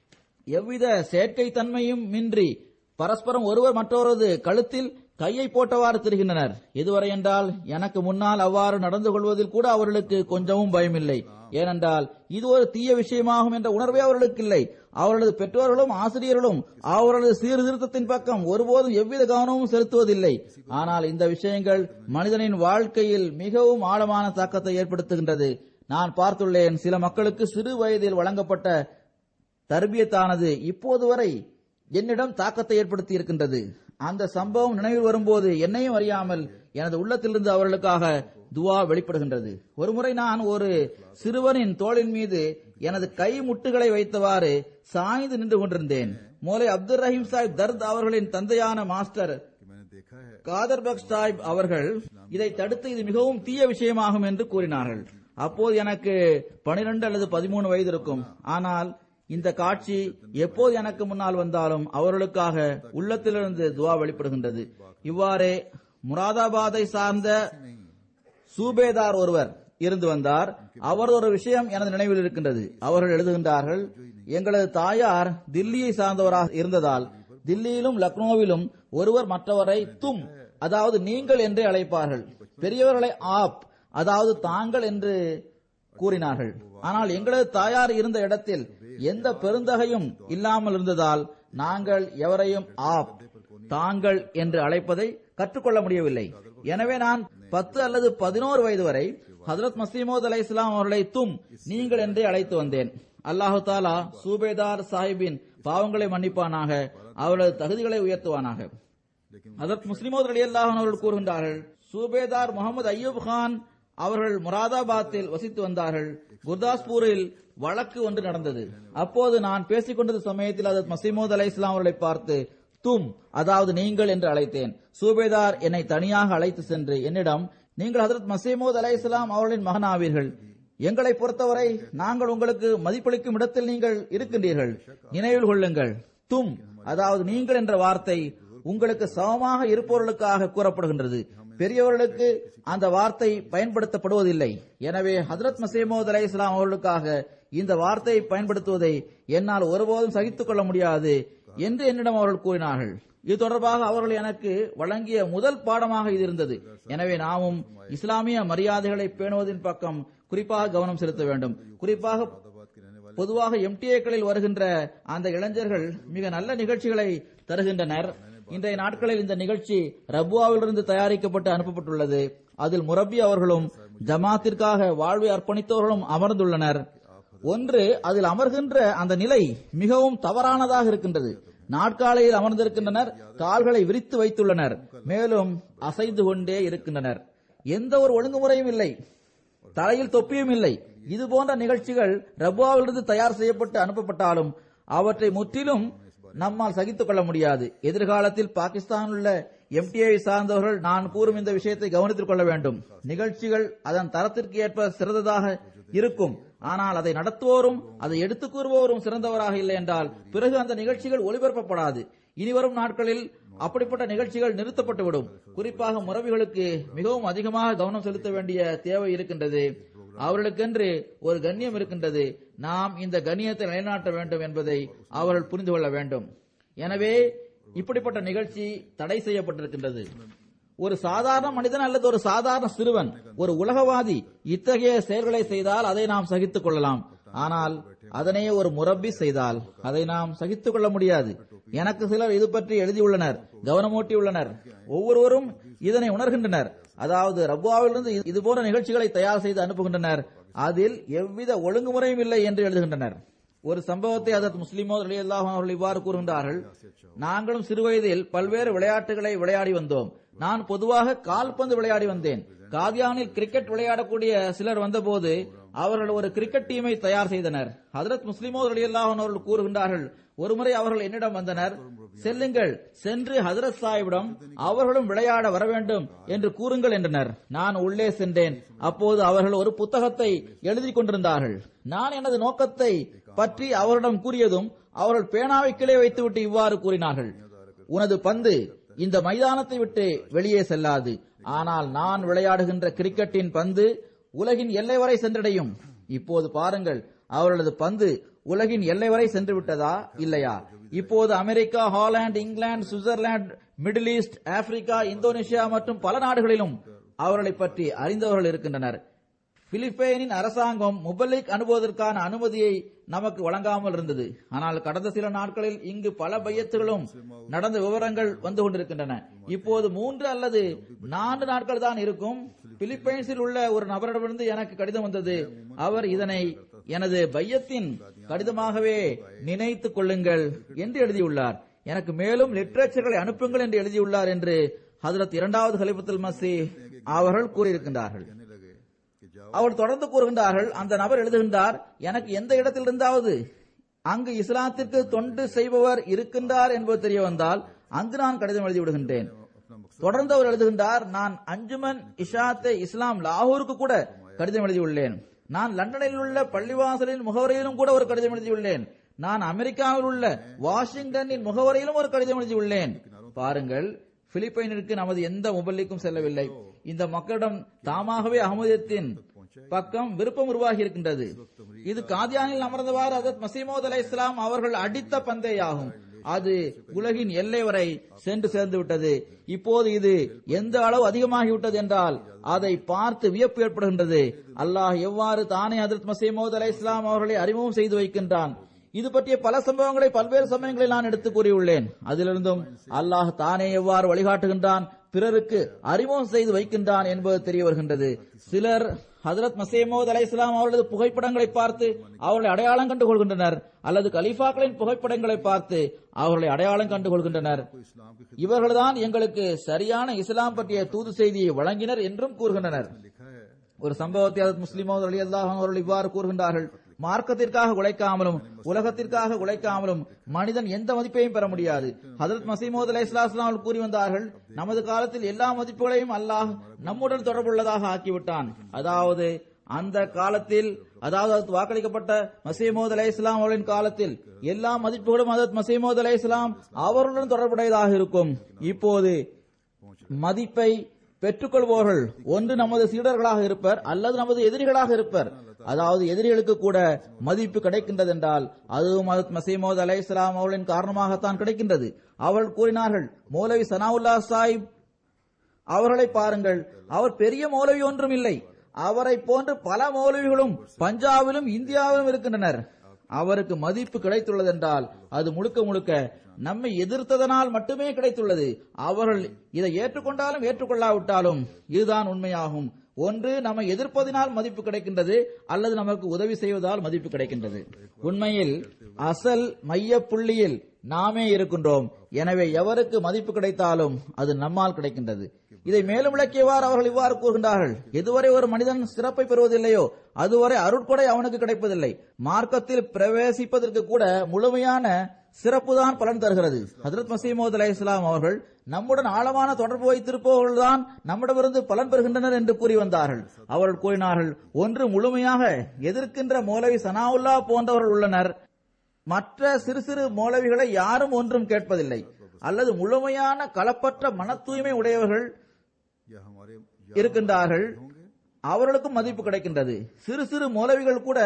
எவ்வித செயற்கை தன்மையும் இன்றி பரஸ்பரம் ஒருவர் மற்றொருவரது கழுத்தில் கையை போட்டவாறு திரிகின்றனர் இதுவரை என்றால் எனக்கு முன்னால் அவ்வாறு நடந்து கொள்வதில் கூட அவர்களுக்கு கொஞ்சமும் பயமில்லை ஏனென்றால் இது ஒரு தீய விஷயமாகும் என்ற உணர்வே அவர்களுக்கு இல்லை அவர்களது பெற்றோர்களும் ஆசிரியர்களும் அவர்களது சீர்திருத்தத்தின் பக்கம் ஒருபோதும் எவ்வித கவனமும் செலுத்துவதில்லை ஆனால் இந்த விஷயங்கள் மனிதனின் வாழ்க்கையில் மிகவும் ஆழமான தாக்கத்தை ஏற்படுத்துகின்றது நான் பார்த்துள்ளேன் சில மக்களுக்கு சிறு வயதில் வழங்கப்பட்ட தர்பியத்தானது இப்போது வரை என்னிடம் தாக்கத்தை ஏற்படுத்தி இருக்கின்றது அந்த சம்பவம் நினைவில் வரும்போது என்னையும் அறியாமல் எனது உள்ளத்திலிருந்து அவர்களுக்காக துவா வெளிப்படுகின்றது ஒருமுறை நான் ஒரு சிறுவனின் தோளின் மீது எனது கை முட்டுகளை வைத்தவாறு சாய்ந்து நின்று கொண்டிருந்தேன் மோலை அப்துல் ரஹீம் சாஹிப் தர்த் அவர்களின் தந்தையான மாஸ்டர் कि मैंने देखा है காதர் பக் சாஹிப் அவர்கள் இதை தடுத்து இது மிகவும் தீய விஷயமாகும் என்று கூறினார்கள் அப்போது எனக்கு பனிரெண்டு அல்லது பதிமூணு வயது இருக்கும் ஆனால் இந்த காட்சி எப்போது எனக்கு முன்னால் வந்தாலும் அவர்களுக்காக உள்ளத்திலிருந்து துவா வெளிப்படுகின்றது இவ்வாறே முராதாபாத்தை சார்ந்த சூபேதார் ஒருவர் இருந்து வந்தார் அவர் ஒரு விஷயம் எனது நினைவில் இருக்கின்றது அவர்கள் எழுதுகின்றார்கள் எங்களது தாயார் தில்லியை சார்ந்தவராக இருந்ததால் தில்லியிலும் லக்னோவிலும் ஒருவர் மற்றவரை தும் அதாவது நீங்கள் என்றே அழைப்பார்கள் பெரியவர்களை ஆப் அதாவது தாங்கள் என்று கூறினார்கள் ஆனால் எங்களது தாயார் இருந்த இடத்தில் எந்த பெருந்தகையும் இல்லாமல் இருந்ததால் நாங்கள் எவரையும் ஆப் தாங்கள் என்று அழைப்பதை கற்றுக்கொள்ள முடியவில்லை எனவே நான் பத்து அல்லது பதினோரு வயது வரை ஹதரத் மசீமோத் அலை இஸ்லாம் அவர்களை தும் நீங்கள் என்றே அழைத்து வந்தேன் அல்லாஹு தாலா சூபேதார் சாஹிபின் பாவங்களை மன்னிப்பானாக அவரது தகுதிகளை உயர்த்துவானாக ஹதரத் முஸ்லிமோத் அலி அல்லாஹன் அவர்கள் கூறுகின்றார்கள் சூபேதார் முகமது அய்யூப் கான் அவர்கள் முராதாபாத்தில் வசித்து வந்தார்கள் குர்தாஸ்பூரில் வழக்கு ஒன்று நடந்தது அப்போது நான் பேசிக் கொண்டிருந்த சமயத்தில் ஹதரத் மசீமோத் அலை இஸ்லாம் அவர்களை பார்த்து தும் அதாவது நீங்கள் என்று அழைத்தேன் சூபேதார் என்னை தனியாக அழைத்து சென்று என்னிடம் நீங்கள் ஹதரத் மசீமோத் அலை இஸ்லாம் அவர்களின் மகனாவீர்கள் எங்களை பொறுத்தவரை நாங்கள் உங்களுக்கு மதிப்பளிக்கும் இடத்தில் நீங்கள் இருக்கின்றீர்கள் நினைவில் கொள்ளுங்கள் தும் அதாவது நீங்கள் என்ற வார்த்தை உங்களுக்கு சமமாக இருப்பவர்களுக்காக கூறப்படுகின்றது பெரியவர்களுக்கு அந்த வார்த்தை பயன்படுத்தப்படுவதில்லை எனவே ஹதரத் மசீமோத் அலை இஸ்லாம் அவர்களுக்காக இந்த வார்த்தையை பயன்படுத்துவதை என்னால் ஒருபோதும் சகித்துக் கொள்ள முடியாது என்று என்னிடம் அவர்கள் கூறினார்கள் இது தொடர்பாக அவர்கள் எனக்கு வழங்கிய முதல் பாடமாக இது இருந்தது எனவே நாமும் இஸ்லாமிய மரியாதைகளை பேணுவதின் பக்கம் குறிப்பாக கவனம் செலுத்த வேண்டும் குறிப்பாக பொதுவாக எம்டிஏக்களில் வருகின்ற அந்த இளைஞர்கள் மிக நல்ல நிகழ்ச்சிகளை தருகின்றனர் இன்றைய நாட்களில் இந்த நிகழ்ச்சி ரபுவாவிலிருந்து தயாரிக்கப்பட்டு அனுப்பப்பட்டுள்ளது அதில் முரப்பி அவர்களும் ஜமாத்திற்காக வாழ்வை அர்ப்பணித்தவர்களும் அமர்ந்துள்ளனர் ஒன்று அதில் அமர்கின்ற அந்த நிலை மிகவும் தவறானதாக இருக்கின்றது நாட்காலையில் அமர்ந்திருக்கின்றனர் கால்களை விரித்து வைத்துள்ளனர் மேலும் அசைந்து கொண்டே இருக்கின்றனர் எந்த ஒரு ஒழுங்குமுறையும் இல்லை தலையில் தொப்பியும் இல்லை இது போன்ற நிகழ்ச்சிகள் ரபுவாவிலிருந்து தயார் செய்யப்பட்டு அனுப்பப்பட்டாலும் அவற்றை முற்றிலும் நம்மால் சகித்துக் கொள்ள முடியாது எதிர்காலத்தில் பாகிஸ்தானில் உள்ள எம்டிஐ சார்ந்தவர்கள் நான் கூறும் இந்த விஷயத்தை கவனித்துக் கொள்ள வேண்டும் நிகழ்ச்சிகள் அதன் தரத்திற்கு ஏற்ப சிறந்ததாக இருக்கும் ஆனால் அதை நடத்துவோரும் அதை எடுத்துக் கூறுபவரும் சிறந்தவராக இல்லை என்றால் பிறகு அந்த நிகழ்ச்சிகள் ஒளிபரப்பப்படாது இனிவரும் நாட்களில் அப்படிப்பட்ட நிகழ்ச்சிகள் நிறுத்தப்பட்டுவிடும் குறிப்பாக முறவிகளுக்கு மிகவும் அதிகமாக கவனம் செலுத்த வேண்டிய தேவை இருக்கின்றது அவர்களுக்கென்று ஒரு கண்ணியம் இருக்கின்றது நாம் இந்த கண்ணியத்தை நிலைநாட்ட வேண்டும் என்பதை அவர்கள் புரிந்து கொள்ள வேண்டும் எனவே இப்படிப்பட்ட நிகழ்ச்சி தடை செய்யப்பட்டிருக்கின்றது ஒரு சாதாரண மனிதன் அல்லது ஒரு சாதாரண சிறுவன் ஒரு உலகவாதி இத்தகைய செயல்களை செய்தால் அதை நாம் சகித்துக் கொள்ளலாம் ஆனால் அதனை ஒரு முரப்பி செய்தால் அதை நாம் சகித்துக் கொள்ள முடியாது எனக்கு சிலர் இது பற்றி எழுதியுள்ளனர் கவனமூட்டியுள்ளனர் ஒவ்வொருவரும் இதனை உணர்கின்றனர் அதாவது ரப்வாவிலிருந்து இது போன்ற நிகழ்ச்சிகளை தயார் செய்து அனுப்புகின்றனர் அதில் எவ்வித ஒழுங்குமுறையும் இல்லை என்று எழுதுகின்றனர் ஒரு சம்பவத்தை அதற்கு முஸ்லிமோ அல்லாஹ் அவர்கள் இவ்வாறு கூறுகின்றார்கள் நாங்களும் சிறுவயதில் பல்வேறு விளையாட்டுகளை விளையாடி வந்தோம் நான் பொதுவாக கால்பந்து விளையாடி வந்தேன் காதியானில் கிரிக்கெட் விளையாடக்கூடிய சிலர் வந்தபோது அவர்கள் ஒரு கிரிக்கெட் டீமை தயார் செய்தனர் ஹதரத் முஸ்லிமோ அலியல்லாஹ் அவர்கள் கூறுகின்றார்கள் ஒருமுறை அவர்கள் என்னிடம் வந்தனர் செல்லுங்கள் சென்று ஹதரத் சாஹிபிடம் அவர்களும் விளையாட வர வேண்டும் என்று கூறுங்கள் என்றனர் நான் உள்ளே சென்றேன் அப்போது அவர்கள் ஒரு புத்தகத்தை எழுதி கொண்டிருந்தார்கள் நான் எனது நோக்கத்தை பற்றி அவரிடம் கூறியதும் அவர்கள் பேனாவை கீழே வைத்துவிட்டு இவ்வாறு கூறினார்கள் உனது பந்து இந்த மைதானத்தை விட்டு வெளியே செல்லாது ஆனால் நான் விளையாடுகின்ற கிரிக்கெட்டின் பந்து உலகின் எல்லை வரை சென்றடையும் இப்போது பாருங்கள் அவர்களது பந்து உலகின் எல்லை வரை சென்று விட்டதா இல்லையா இப்போது America Holland England Switzerland Middle East Africa Indonesia மற்றும் பல நாடுகளிலும் அவர்களை பற்றி அறிந்தவர்கள் இருக்கின்றனர் பிலிப்பைனின் அரசாங்கம் முபல்லிக் அனுப்புவதற்கான அனுமதியை நமக்கு வழங்காமல் இருந்தது ஆனால் கடந்த சில நாட்களில் இங்கு பல பையத்துகளும் நடந்த விவரங்கள் வந்து கொண்டிருக்கின்றன இப்போது மூன்று அல்லது நான்கு நாட்கள் தான் இருக்கும் பிலிப்பைன்ஸில் உள்ள ஒரு நபரிடமிருந்து எனக்கு கடிதம் வந்தது அவர் இதனை எனது பையத்தின் கடிதமாகவே நினைத்துக் கொள்ளுங்கள் என்று எழுதியுள்ளார் எனக்கு மேலும் லிட்ரேச்சர்களை அனுப்புங்கள் என்று எழுதியுள்ளார் என்று ஹதரத் இரண்டாவது ஹலிபத்துல் மசி அவர்கள் கூறியிருக்கின்றார்கள் कहने लगे कि जाओ அவர் தொடர்ந்து கூறுகின்றார்கள் அந்த நபர் எழுதுகின்றார் எனக்கு எந்த இடத்தில் இருந்தாவது அங்கு இஸ்லாத்திற்கு தொண்டு செய்பவர் இருக்கின்றார் என்பது தெரிய வந்தால் அங்கு நான் கடிதம் எழுதி விடுகின்றேன் अपना मकसद தொடர்ந்து அவர் எழுதுகின்றார் நான் அஞ்சுமன் இஷாத்தே இஸ்லாம் லாகூருக்கு கூட கடிதம் எழுதியுள்ளேன் நான் லண்டனில் உள்ள பள்ளிவாசலின் முகவரியிலும் கூட ஒரு கடிதம் எழுதியுள்ளேன் நான் அமெரிக்காவில் உள்ள வாஷிங்டனின் முகவரியிலும் ஒரு கடிதம் எழுதியுள்ளேன் பாருங்கள் பிலிப்பைனிற்கு நமது எந்த முபல்லிக்கும் செல்லவில்லை இந்த மக்களிடம் தாமாகவே அகமதியத்தின் பக்கம் விருப்பம் உருவாகி இருக்கின்றது இது காதியானில் அமர்ந்தவாறு அதத் மசீமோத் அலை இஸ்லாம் அவர்கள் அடித்த பந்தேயாகும் அது உலகின் எல்லை வரை சென்று சேர்ந்து விட்டது இப்போது இது எந்த அளவு அதிகமாகிவிட்டது என்றால் அதை பார்த்து வியப்பு ஏற்படுகின்றது அல்லாஹ் எவ்வாறு தானே ஹதரத் மசீமோத் அலை இஸ்லாம் அவர்களை அறிமுகம் செய்து வைக்கின்றான் இது பற்றிய பல சம்பவங்களை பல்வேறு சமயங்களில் நான் எடுத்து கூறியுள்ளேன் அதிலிருந்தும் அல்லாஹ் தானே எவ்வாறு வழிகாட்டுகின்றான் பிறருக்கு அறிமுகம் செய்து வைக்கின்றான் என்பது தெரிய வருகின்றது சிலர் ஹதரத் மசேமோத் அலை இஸ்லாம் அவர்களது புகைப்படங்களை பார்த்து அவர்களை அடையாளம் கண்டு கொள்கின்றனர் அல்லது கலீஃபாக்களின் புகைப்படங்களை பார்த்து அவர்களை அடையாளம் கண்டு கொள்கின்றனர் इस्लाम की இவர்கள்தான் எங்களுக்கு சரியான இஸ்லாம் பற்றிய தூது செய்தியை வழங்கினர் என்றும் கூறுகின்றனர் खिदमत लिखा है ஒரு சம்பவத்தை அதத் முஸ்லிமோ அலி அல்லாஹ் அவர்கள் இவ்வாறு கூறுகின்றார்கள் மார்க்கத்திற்காக உழைக்காமலும் உலகத்திற்காக உழைக்காமலும் மனிதன் எந்த மதிப்பையும் பெற முடியாது ஹதரத் மசீமோத் அலை அவர்கள் கூறி வந்தார்கள் நமது காலத்தில் எல்லா மதிப்புகளையும் அல்லாஹ் நம்முடன் தொடர்புள்ளதாக ஆக்கிவிட்டான் அதாவது அந்த காலத்தில் அதாவது அதற்கு வாக்களிக்கப்பட்ட மசீமோத் அலை இஸ்லாம் அவர்களின் காலத்தில் எல்லா மதிப்புகளும் அதத் மசீமோத் அலை இஸ்லாம் அவர்களுடன் தொடர்புடையதாக இருக்கும் இப்போது மதிப்பை பெற்றுக்கொள்பவர்கள் ஒன்று நமது சீடர்களாக இருப்பர் அல்லது நமது எதிரிகளாக இருப்பர் அதாவது எதிரிகளுக்கு கூட மதிப்பு கிடைக்கின்றது என்றால் அதுவும் அதத் மசீமோத் அலை இஸ்லாம் அவர்களின் காரணமாகத்தான் கிடைக்கின்றது அவர்கள் கூறினார்கள் மௌலவி சனாவுல்லா சாஹிப் அவர்களை பாருங்கள் அவர் பெரிய மௌலவி ஒன்றும் இல்லை அவரை போன்று பல மௌலவிகளும் பஞ்சாபிலும் இந்தியாவிலும் இருக்கின்றனர் அவருக்கு மதிப்பு கிடைத்துள்ளதென்றால் அது முழுக்க முழுக்க நம்மை எதிர்த்ததனால் மட்டுமே கிடைத்துள்ளது அவர்கள் இதை ஏற்றுக்கொண்டாலும் ஏற்றுக்கொள்ளாவிட்டாலும் இதுதான் உண்மையாகும் ஒன்று நம்மை எதிர்ப்பதினால் மதிப்பு கிடைக்கின்றது அல்லது நமக்கு உதவி செய்வதால் மதிப்பு கிடைக்கின்றது உண்மையில் அசல் மைய புள்ளியில் நாமே இருக்கின்றோம் எனவே எவருக்கு மதிப்பு கிடைத்தாலும் அது நம்மால் கிடைக்கின்றது இதை மேலும் விளக்கியவாறு அவர்கள் இவ்வாறு கூறுகின்றார்கள் எதுவரை ஒரு மனிதன் சிறப்பை பெறுவதில்லையோ அதுவரை அருட்கொடை அவனுக்கு கிடைப்பதில்லை மார்க்கத்தில் பிரவேசிப்பதற்கு கூட முழுமையான சிறப்புதான் பலன் தருகிறது ஹதரத் மசீமோத் அலை இஸ்லாம் அவர்கள் நம்முடன் ஆழமான தொடர்பு வைத்திருப்பவர்கள் தான் நம்மிடமிருந்து பலன் பெறுகின்றனர் என்று கூறி வந்தார்கள் அவர்கள் கூறினார்கள் ஒன்று முழுமையாக எதிர்க்கின்ற மௌலவி சனாவுல்லா போன்றவர்கள் உள்ளனர் மற்ற சிறு சிறு மௌலவிகளை யாரும் ஒன்றும் கேட்பதில்லை அல்லது முழுமையான களப்பற்ற மன தூய்மை உடையவர்கள் या हमारे இருக்கின்றார்கள் அவர்களுக்கும் மதிப்பு கிடைக்கின்றது சிறு சிறு மௌலவிகள் கூட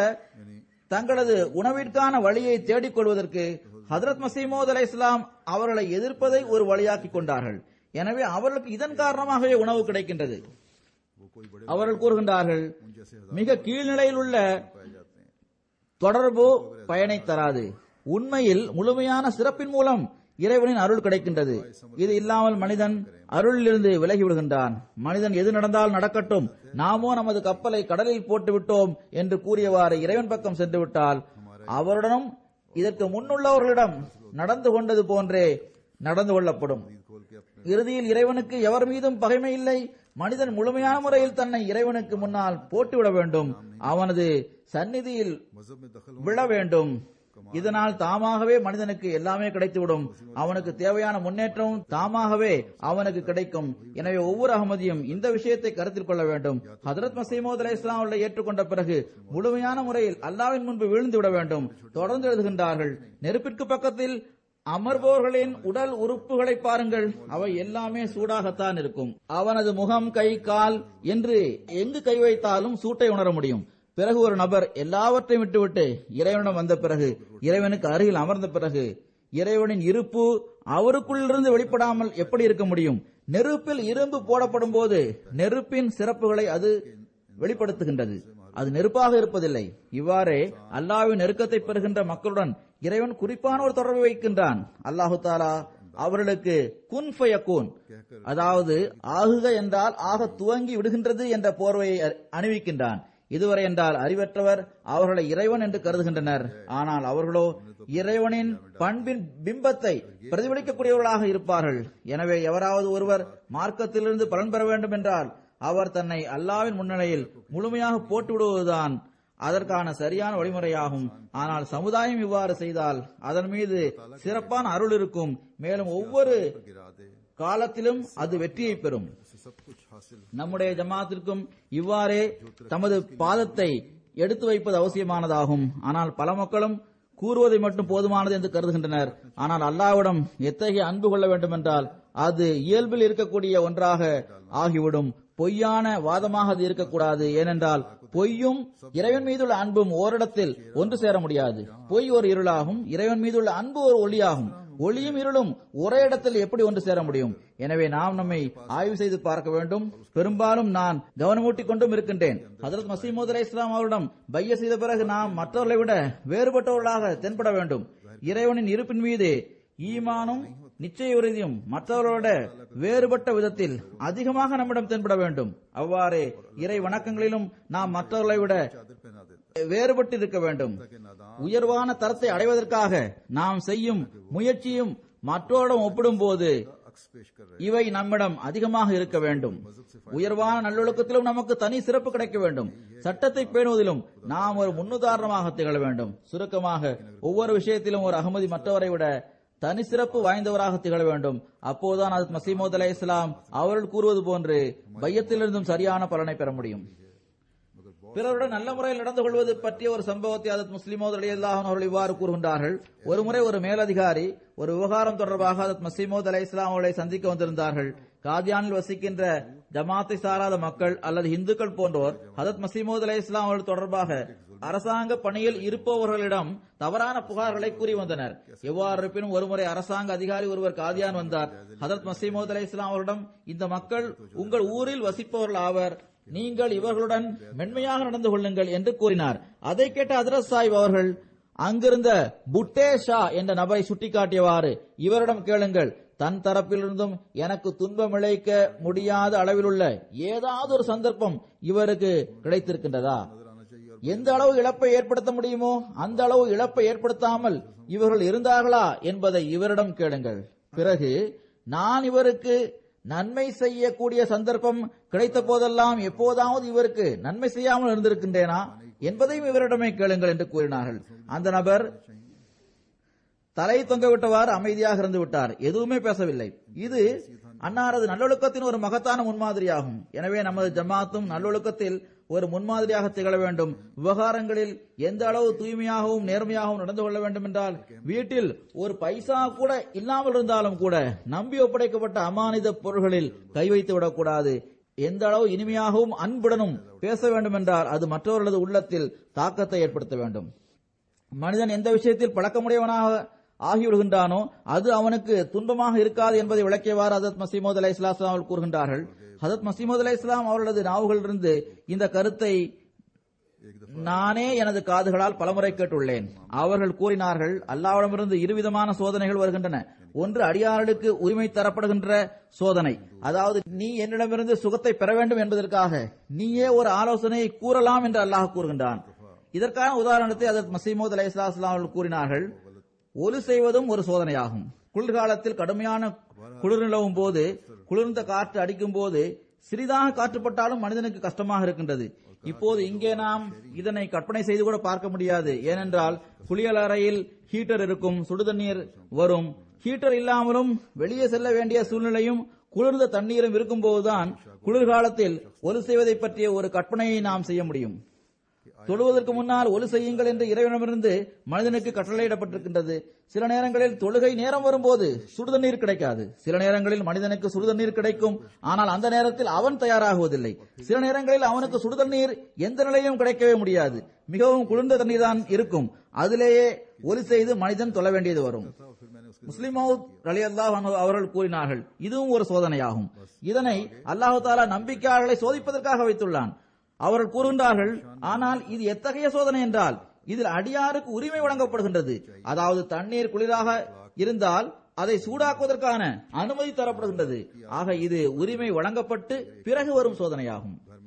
தங்களது உணவிற்கான வழியை தேடிக் கொள்வதற்கு ஹதரத் மசீமோத் அலை இஸ்லாம் அவர்களை எதிர்ப்பதை ஒரு வழியாக்கிக் கொண்டார்கள் எனவே அவர்களுக்கு இதன் காரணமாகவே உணவு கிடைக்கின்றது वो कोई बड़े அவர்கள் கூறுகின்றார்கள் जैसे மிக கீழ்நிலையில் உள்ள पाए जाते हैं தொடர்பு பயனை தராது உண்மையில் முழுமையான சிறப்பின் மூலம் இறைவனின் அருள் கிடைக்கின்றது இது இல்லாமல் மனிதன் அருளிலிருந்து விலகி விடுகின்றான் மனிதன் எது நடந்தால் நடக்கட்டும் நாமோ நமது கப்பலை கடலில் போட்டு விட்டோம் என்று கூறியவாறு இறைவன் பக்கம் சென்று விட்டால் அவருடனும் இதற்கு முன்னுள்ளவர்களிடம் நடந்து கொண்டது போன்றே நடந்து கொள்ளப்படும் खोल के अपने இறுதியில் இறைவனுக்கு எவர் மீதும் பகைமை இல்லை மனிதன் முழுமையான முறையில் தன்னை இறைவனுக்கு முன்னால் போட்டுவிட வேண்டும் அவனது சந்நிதியில் मजहब में दखल விழ வேண்டும் இதனால் தாமாகவே மனிதனுக்கு எல்லாமே கிடைத்துவிடும் அவனுக்கு தேவையான முன்னேற்றமும் தாமாகவே அவனுக்கு கிடைக்கும் எனவே ஒவ்வொரு அகமதியும் இந்த விஷயத்தை கருத்தில் கொள்ள வேண்டும் ஹதரத் மசீமோத் அலை இஸ்லாம் அவர்களை ஏற்றுக்கொண்ட பிறகு முழுமையான முறையில் அல்லாவின் முன்பு வீழ்ந்து விட வேண்டும் தொடர்ந்து எழுதுகின்றார்கள் நெருப்பிற்கு பக்கத்தில் அமர்பவர்களின் உடல் உறுப்புகளை பாருங்கள் அவை எல்லாமே சூடாகத்தான் இருக்கும் அவனது முகம் கை கால் என்று எங்கு கை வைத்தாலும் சூட்டை உணர முடியும் பிறகு ஒரு நபர் எல்லாவற்றையும் விட்டுவிட்டு இறைவனிடம் வந்த பிறகு இறைவனுக்கு அருகில் அமர்ந்த பிறகு இறைவனின் இருப்பு அவருக்குள்ளிருந்து வெளிப்படாமல் எப்படி இருக்க முடியும் நெருப்பில் இரும்பு போடப்படும் போது நெருப்பின் சிறப்புகளை அது வெளிப்படுத்துகின்றது அது நெருப்பாக இருப்பதில்லை இவ்வாறே அல்லாவின் நெருக்கத்தை பெறுகின்ற மக்களுடன் இறைவன் குறிப்பான ஒரு தொடர்பை வைக்கின்றான் அல்லாஹு தாலா அவர்களுக்கு குன் ஃபயக்கூன் அதாவது ஆகுக என்றால் ஆக துவங்கி விடுகின்றது என்ற போர்வையை அ- அணிவிக்கின்றான் இதுவரை என்றால் அறிவற்றவர் அவர்களை இறைவன் என்று கருதுகின்றனர் ஆனால் அவர்களோ இறைவனின் பண்பின் பிம்பத்தை பிரதிபலிக்கக்கூடியவர்களாக இருப்பார்கள் எனவே எவராவது ஒருவர் மார்க்கத்திலிருந்து பலன் பெற வேண்டும் என்றால் அவர் தன்னை அல்லாவின் முன்னிலையில் முழுமையாக போட்டு விடுவதுதான் அதற்கான சரியான வழிமுறையாகும் ஆனால் சமுதாயம் இவ்வாறு செய்தால் அதன் மீது சிறப்பான அருள் இருக்கும் மேலும் ஒவ்வொரு गिरा दे காலத்திலும் அது வெற்றியை பெறும் उससे सब कुछ हासिल நம்முடைய ஜமாத்திற்கும் இவ்வாறே தமது பாதத்தை எடுத்து வைப்பது அவசியமானதாகும் ஆனால் பல மக்களும் கூறுவதை மட்டும் போதுமானது என்று கருதுகின்றனர் ஆனால் அல்லாவிடம் எத்தகைய அன்பு கொள்ள வேண்டும் என்றால் அது இயல்பில் இருக்கக்கூடிய ஒன்றாக ஆகிவிடும் பொய்யான வாதமாக அது இருக்கக்கூடாது ஏனென்றால் பொய்யும் இறைவன் மீதுள்ள அன்பும் ஓரிடத்தில் ஒன்று சேர முடியாது பொய் ஒரு இருளாகும் இறைவன் மீதுள்ள அன்பு ஒரு ஒளியாகும் ஒளியும் இருளும் ஒரே இடத்தில் எப்படி ஒன்று சேர முடியும் எனவே நாம் நம்மை ஆய்வு செய்து பார்க்க வேண்டும் பெரும்பாலும் நான் கவனமூட்டிக் கொண்டும் இருக்கின்றேன் ஹதரத் மசீமது அலை இஸ்லாம் அவரிடம் பைய செய்த பிறகு நாம் மற்றவர்களை விட வேறுபட்டவர்களாக தென்பட வேண்டும் இறைவனின் இருப்பின் மீது ஈமானும் நிச்சய உறுதியும் மற்றவர்களோட வேறுபட்ட விதத்தில் அதிகமாக நம்மிடம் தென்பட வேண்டும் அவ்வாறே இறை வணக்கங்களிலும் நாம் மற்றவர்களை விட चादर पहना देता வேறுபட்டு இருக்க வேண்டும் कि नादान உயர்வான தரத்தை அடைவதற்காக நாம் செய்யும் முயற்சியும் மற்றோரிடம் ஒப்பிடும்போது अक्स पेश कर रहे இவை நம்மிடம் அதிகமாக இருக்க வேண்டும் உயர்வான நல்லொழுக்கத்திலும் நமக்கு தனி சிறப்பு கிடைக்க வேண்டும் சட்டத்தை பேணுவதிலும் நாம் ஒரு முன்னுதாரணமாக திகழ வேண்டும் சுருக்கமாக ஒவ்வொரு விஷயத்திலும் ஒரு அகமதி மற்றவரை விட தனி சிறப்பு வாய்ந்தவராக திகழ வேண்டும் அப்போதுதான் அது மசீமோத் அலை இஸ்லாம் அவர்கள் கூறுவது போன்று பையத்திலிருந்தும் சரியான பலனை பெற முடியும் பிறருடன் நல்ல முறையில் நடந்து கொள்வது பற்றிய ஒரு சம்பவத்தை அதத் முஸ்லிமோத் அலியல்லாஹன் அவர்கள் இவ்வாறு கூறுகின்றார்கள் ஒரு முறை ஒரு மேலதிகாரி ஒரு விவகாரம் தொடர்பாக அதத் மசீமோத் அலை இஸ்லாம் அவர்களை சந்திக்க வந்திருந்தார்கள் காதியானில் வசிக்கின்ற ஜமாத்தை சாராத மக்கள் அல்லது இந்துக்கள் போன்றோர் ஹதத் மசீமோத் அலை இஸ்லாம் அவர்கள் தொடர்பாக அரசாங்க பணியில் இருப்பவர்களிடம் தவறான புகார்களை கூறி வந்தனர் எவ்வாறு இருப்பினும் ஒருமுறை அரசாங்க அதிகாரி ஒருவர் காதியான் வந்தார் ஹதரத் மசீமோத் அலை இஸ்லாம் அவரிடம் இந்த மக்கள் உங்கள் ஊரில் வசிப்பவர்கள் ஆவர் நீங்கள் இவர்களுடன் மென்மையாக நடந்து கொள்ளுங்கள் என்று கூறினார் அதை கேட்ட ஹதரத் சாஹிப் அவர்கள் அங்கிருந்த புட்டே ஷா என்ற நபரை சுட்டிக்காட்டியவாறு இவரிடம் கேளுங்கள் தன் தரப்பிலிருந்தும் எனக்கு துன்பம் இழைக்க முடியாத அளவிலுள்ள ஏதாவது ஒரு சந்தர்ப்பம் இவருக்கு கிடைத்திருக்கின்றதா எந்த அளவு இழப்பை ஏற்படுத்த முடியுமோ அந்த அளவு இழப்பை ஏற்படுத்தாமல் இவர்கள் இருந்தார்களா என்பதை இவரிடம் கேளுங்கள் பிறகு நான் இவருக்கு நன்மை செய்யக்கூடிய சந்தர்ப்பம் கிடைத்த போதெல்லாம் எப்போதாவது இவருக்கு நன்மை செய்யாமல் இருந்திருக்கின்றேனா என்பதையும் இவரிடமே கேளுங்கள் என்று கூறினார்கள் அந்த நபர் தலை தொங்க விட்டவாறு அமைதியாக இருந்து விட்டார் எதுவுமே பேசவில்லை இது அன்னாரது நல்லொழுக்கத்தின் ஒரு மகத்தான முன்மாதிரியாகும் எனவே நமது ஜமாத்தும் நல்லொழுக்கத்தில் ஒரு முன்மாதிரியாக திகழ வேண்டும் விவகாரங்களில் எந்த அளவு தூய்மையாகவும் நேர்மையாகவும் நடந்து கொள்ள வேண்டும் என்றால் வீட்டில் ஒரு பைசா கூட இல்லாமல் இருந்தாலும் கூட நம்பி ஒப்படைக்கப்பட்ட அமானித பொருள்களில் கை வைத்து விடக்கூடாது எந்த அளவு இனிமையாகவும் அன்புடனும் பேச வேண்டும் என்றால் அது மற்றவர்களது உள்ளத்தில் தாக்கத்தை ஏற்படுத்த வேண்டும் மனிதன் எந்த விஷயத்தில் பழக்கமுடையவனாக ஆகிவிடுகின்றானோ அது அவனுக்கு துன்பமாக இருக்காது என்பதை விளக்கியவாறு ஹதத் மசீமோத் அலை இஸ்லாம் அவர்கள் கூறுகின்றார்கள் ஹதத் மசீமோத் அலை இஸ்லாம் அவர்களது நாவுகளிலிருந்து இந்த கருத்தை நானே எனது காதுகளால் பலமுறை கேட்டுள்ளேன் அவர்கள் கூறினார்கள் அல்லாவிடமிருந்து இருவிதமான சோதனைகள் வருகின்றன ஒன்று அடியார்களுக்கு உரிமை தரப்படுகின்ற சோதனை அதாவது நீ என்னிடமிருந்து சுகத்தை பெற வேண்டும் என்பதற்காக நீயே ஒரு ஆலோசனையை கூறலாம் என்று அல்லாஹ் கூறுகின்றான் இதற்கான உதாரணத்தை அதற்கு மசீமோத் அலை இஸ்லாம் அவர்கள் கூறினார்கள் ஒலு செய்வதும் ஒரு சோதனையாகும் குளிர்காலத்தில் கடுமையான குளிர் நிலவும் போது குளிர்ந்த காற்று அடிக்கும் போது சிறிதாக காற்றுப்பட்டாலும் மனிதனுக்கு கஷ்டமாக இருக்கின்றது இப்போது இங்கே நாம் இதனை கற்பனை செய்து கூட பார்க்க முடியாது ஏனென்றால் குளியல் அறையில் ஹீட்டர் இருக்கும் சுடுதண்ணீர் வரும் ஹீட்டர் இல்லாமலும் வெளியே செல்ல வேண்டிய சூழ்நிலையும் குளிர்ந்த தண்ணீரும் இருக்கும்போதுதான் குளிர்காலத்தில் ஒலு செய்வதை பற்றிய ஒரு கற்பனையை நாம் செய்ய முடியும் தொழுவதற்கு முன்னால் ஒலு செய்யுங்கள் என்று இறைவனமிருந்து மனிதனுக்கு கட்டளையிடப்பட்டிருக்கின்றது சில நேரங்களில் தொழுகை நேரம் வரும்போது சுடுதண்ணீர் கிடைக்காது சில நேரங்களில் மனிதனுக்கு சுடுதண்ணீர் கிடைக்கும் ஆனால் அந்த நேரத்தில் அவன் தயாராகுவதில்லை சில நேரங்களில் அவனுக்கு சுடுதண்ணீர் எந்த நிலையும் கிடைக்கவே முடியாது மிகவும் குளிர்ந்த தண்ணீர் தான் இருக்கும் அதிலேயே ஒலி செய்து மனிதன் தொழ வேண்டியது வரும் முஸ்லிம் அலி அல்லாஹ் அவர்கள் கூறினார்கள் இதுவும் ஒரு சோதனையாகும் இதனை அல்லாஹு தாலா நம்பிக்கையாளர்களை சோதிப்பதற்காக வைத்துள்ளான் அவர்கள் கூறுகின்றார்கள் ஆனால் இது எத்தகைய சோதனை என்றால் இதில் அடியாருக்கு உரிமை வழங்கப்படுகின்றது அதாவது தண்ணீர் குளிராக இருந்தால் அதை சூடாக்குவதற்கான அனுமதி தரப்படுகின்றது ஆக இது உரிமை வழங்கப்பட்டு பிறகு வரும் சோதனையாகும் घर में ना हो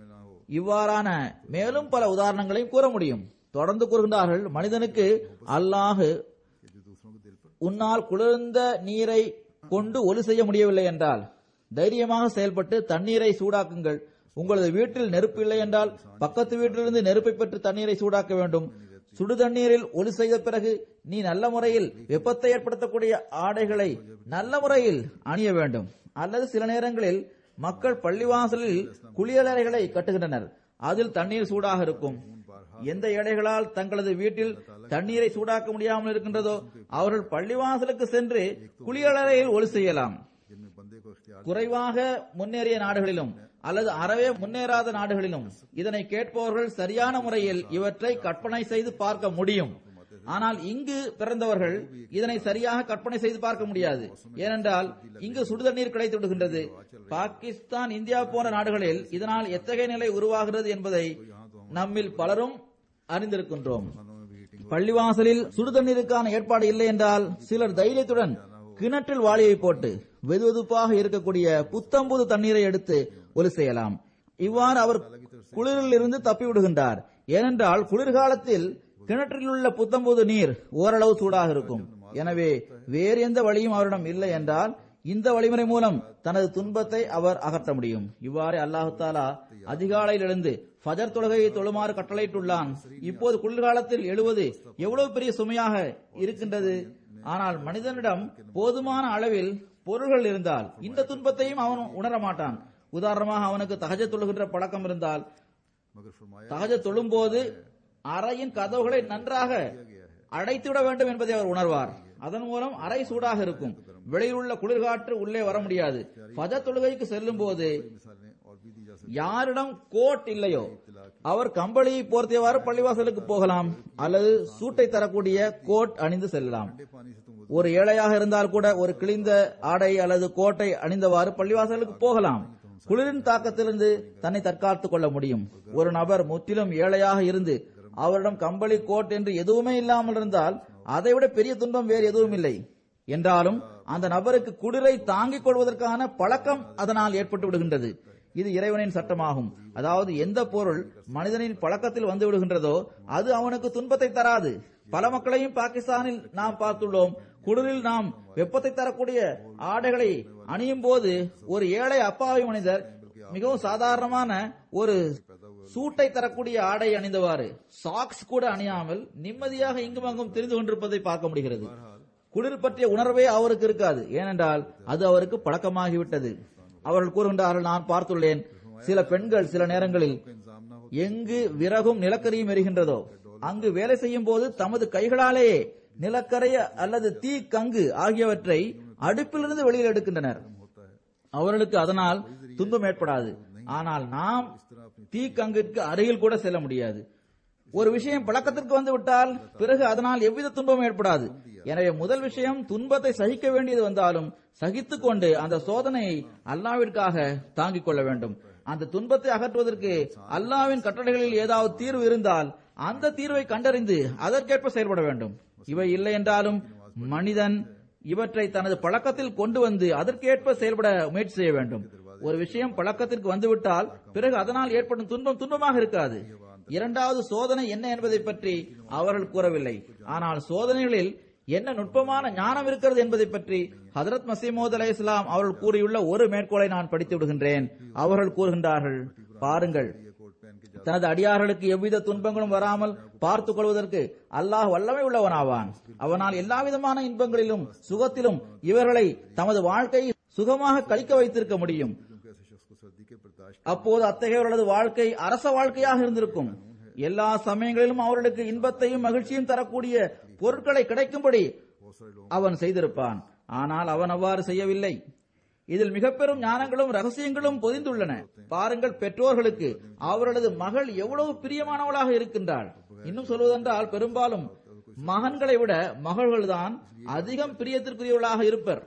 இவ்வாறான மேலும் பல உதாரணங்களையும் கூற முடியும் தொடர்ந்து கூறுகின்றார்கள் மனிதனுக்கு அல்லாஹ் कि जो दूसरों के दिल पर உன்னால் குளிர்ந்த நீரை கொண்டு ஒலி செய்ய முடியவில்லை என்றால் தைரியமாக செயல்பட்டு தண்ணீரை சூடாக்குங்கள் உங்களது வீட்டில் நெருப்பு இல்லை என்றால் பக்கத்து வீட்டிலிருந்து நெருப்பை பெற்று தண்ணீரை சூடாக்க வேண்டும் சுடு தண்ணீரில் ஒலி செய்த பிறகு நீ நல்ல முறையில் வெப்பத்தை ஏற்படுத்தக்கூடிய ஆடைகளை நல்ல முறையில் அணிய வேண்டும் அல்லது சில நேரங்களில் மக்கள் பள்ளிவாசலில் குளியலறைகளை கட்டுகின்றனர் அதில் தண்ணீர் சூடாக இருக்கும் எந்த ஏழைகளால் தங்களது வீட்டில் தண்ணீரை சூடாக்க முடியாமல் இருக்கின்றதோ அவர்கள் பள்ளிவாசலுக்கு சென்று குளியலறையில் ஒளி செய்யலாம் जिनमें बंदे को इख्तियार குறைவாக முன்னேறிய நாடுகளிலும் அல்லது அறவே முன்னேறாத நாடுகளிலும் இதனை கேட்பவர்கள் சரியான முறையில் இவற்றை கற்பனை செய்து பார்க்க முடியும் ஆனால் இங்கு பிறந்தவர்கள் இதனை சரியாக கற்பனை செய்து பார்க்க முடியாது ஏனென்றால் இங்கு சுடுதண்ணீர் கிடைத்து விடுகின்றது பாகிஸ்தான் இந்தியா போன்ற நாடுகளில் இதனால் எத்தகைய நிலை உருவாகிறது என்பதை நம்மில் பலரும் அறிந்திருக்கின்றோம் खानों में भी हीटिंग பள்ளிவாசலில் சுடுதண்ணீருக்கான ஏற்பாடு இல்லை என்றால் சிலர் தைரியத்துடன் கிணற்றில் வாளியை போட்டு வெதுவெதுப்பாக இருக்கக்கூடிய புத்தம்புது தண்ணீரை எடுத்து ஒலி செய்யலாம் இவ்வாறு அவர் குளிரில் இருந்து தப்பி விடுகின்றார் ஏனென்றால் குளிர்காலத்தில் கிணற்றில் உள்ள புத்தம்புது நீர் ஓரளவு சூடாக இருக்கும் எனவே வேறு எந்த வழியும் அவரிடம் இல்லை என்றால் இந்த வழிமுறை மூலம் தனது துன்பத்தை அவர் அகற்ற முடியும் இவ்வாறு அல்லாஹு தாலா அதிகாலையில் எழுந்து ஃபஜர் தொழுகையை தொழுமாறு கட்டளையிட்டுள்ளான் இப்போது குளிர்காலத்தில் எழுவது எவ்வளவு பெரிய சுமையாக இருக்கின்றது ஆனால் மனிதனிடம் போதுமான அளவில் பொருள்கள் இருந்தால் இந்த துன்பத்தையும் அவன் உணர மாட்டான் உதாரணமாக அவனுக்கு தகஜ தொழுகின்ற பழக்கம் இருந்தால் मगर फरमाया தகஜ தொழும்போது அறையின் கதவுகளை நன்றாக அடைத்துவிட வேண்டும் என்பதை அவர் உணர்வார் அதன் மூலம் அறை சூடாக இருக்கும் வெளியில் உள்ள குளிர்காற்று உள்ளே வர முடியாது ஃபஜர் தொழுகைக்கு செல்லும் போது मिसालें और भी दी जा सकती யாரிடம் கோட் இல்லையோ அவர் கம்பளியை போர்த்தியவாறு பள்ளிவாசலுக்கு போகலாம் அல்லது சூட்டை தரக்கூடிய கோட் அணிந்து செல்லலாம் ठंडे पानी से तुम ஒரு ஏழையாக இருந்தால் கூட ஒரு கிழிந்த ஆடை அல்லது கோட்டை அணிந்தவாறு பள்ளிவாசலுக்கு போகலாம் குளிரின் தாக்கத்திலிருந்து தன்னை தற்காத்துக் கொள்ள முடியும் ஒரு நபர் முற்றிலும் ஏழையாக இருந்து அவரிடம் கம்பளி கோட் என்று எதுவுமே இல்லாமல் இருந்தால் அதைவிட பெரிய துன்பம் வேறு எதுவும் இல்லை என்றாலும் அந்த நபருக்கு குளிரை தாங்கிக் கொள்வதற்கான பழக்கம் அதனால் ஏற்பட்டு விடுகின்றது இது இறைவனின் சட்டமாகும் அதாவது எந்த பொருள் மனிதனின் பழக்கத்தில் வந்து விடுகின்றதோ அது அவனுக்கு துன்பத்தை தராது பல மக்களையும் பாகிஸ்தானில் நாம் பார்த்துள்ளோம் குளிரில் நாம் வெப்பத்தை தரக்கூடிய ஆடைகளை அணியும் போது ஒரு ஏழை அப்பாவி மனிதர் மிகவும் சாதாரணமான ஒரு சூட்டை தரக்கூடிய ஆடை அணிந்தவாறு சாக்ஸ் கூட அணியாமல் நிம்மதியாக இங்கும் அங்கும் தெரிந்து கொண்டிருப்பதை பார்க்க முடிகிறது குளிர் பற்றிய உணர்வே அவருக்கு இருக்காது ஏனென்றால் அது அவருக்கு பழக்கமாகிவிட்டது அவர்கள் கூறுகின்றார்கள் நான் பார்த்துள்ளேன் சில பெண்கள் சில நேரங்களில் इंतजाम ना हो எங்கு விறகும் நிலக்கரியும் எரிகின்றதோ அங்கு வேலை செய்யும் போது தமது கைகளாலேயே நிலக்கரை அல்லது தீ கங்கு ஆகியவற்றை அடுப்பிலிருந்து வெளியில் எடுக்கின்றனர் அவர்களுக்கு அதனால் துன்பம் ஏற்படாது ஆனால் நாம் தீ கங்கிற்கு அருகில் கூட செல்ல முடியாது ஒரு விஷயம் பழக்கத்திற்கு வந்து விட்டால் பிறகு அதனால் எவ்வித துன்பமும் ஏற்படாது எனவே முதல் விஷயம் துன்பத்தை சகிக்க வேண்டியது வந்தாலும் சகித்துக் கொண்டு அந்த சோதனையை அல்லாவிற்காக தாங்கிக் கொள்ள வேண்டும் அந்த துன்பத்தை அகற்றுவதற்கு அல்லாவின் கட்டளைகளில் ஏதாவது தீர்வு இருந்தால் அந்த தீர்வை கண்டறிந்து அதற்கேற்ப செயல்பட வேண்டும் இவை இல்லை என்றாலும் மனிதன் இவற்றை தனது பழக்கத்தில் கொண்டு வந்து அதற்கேற்ப செயல்பட முயற்சி செய்ய வேண்டும் ஒரு விஷயம் பழக்கத்திற்கு வந்துவிட்டால் பிறகு அதனால் ஏற்படும் துன்பம் துன்பமாக இருக்காது இரண்டாவது சோதனை என்ன என்பதை பற்றி அவர்கள் கூறவில்லை ஆனால் சோதனைகளில் என்ன நுட்பமான ஞானம் இருக்கிறது என்பதை பற்றி ஹதரத் மசீமோத் அலை இஸ்லாம் அவர்கள் கூறியுள்ள ஒரு மேற்கோளை நான் படித்து விடுகின்றேன் அவர்கள் கூறுகின்றார்கள் பாருங்கள் ये कोट पहन के தனது அடியார்களுக்கு எவ்வித துன்பங்களும் வராமல் பார்த்துக் கொள்வதற்கு அல்லாஹ் வல்லமை உள்ளவனாவான் அவனால் எல்லா விதமான இன்பங்களிலும் சுகத்திலும் இவர்களை தமது வாழ்க்கையை சுகமாக கழிக்க வைத்திருக்க முடியும் क्योंकि ऐसे शख्स को सर्दी के बर्दाश्त அப்போது அத்தகையவர்களது வாழ்க்கை அரச வாழ்க்கையாக இருந்திருக்கும் எல்லா சமயங்களிலும் அவர்களுக்கு இன்பத்தையும் மகிழ்ச்சியும் தரக்கூடிய பொருட்களை கிடைக்கும்படி बहुत सारे लोग அவன் செய்திருப்பான் ஆனால் அவன் அவ்வாறு செய்யவில்லை இதில் மிக பெரும் ஞானங்களும் ரகசியங்களும் பொதிந்துள்ளன பாருங்கள் பெற்றோர்களுக்கு அவர்களது மகள் எவ்வளவு பிரியமானவளாக இருக்கின்றாள் இன்னும் சொல்வதென்றால் பெரும்பாலும் மகன்களை விட மகள்கள்தான் அதிகம் பிரியத்திற்குரியவர்களாக இருப்பர்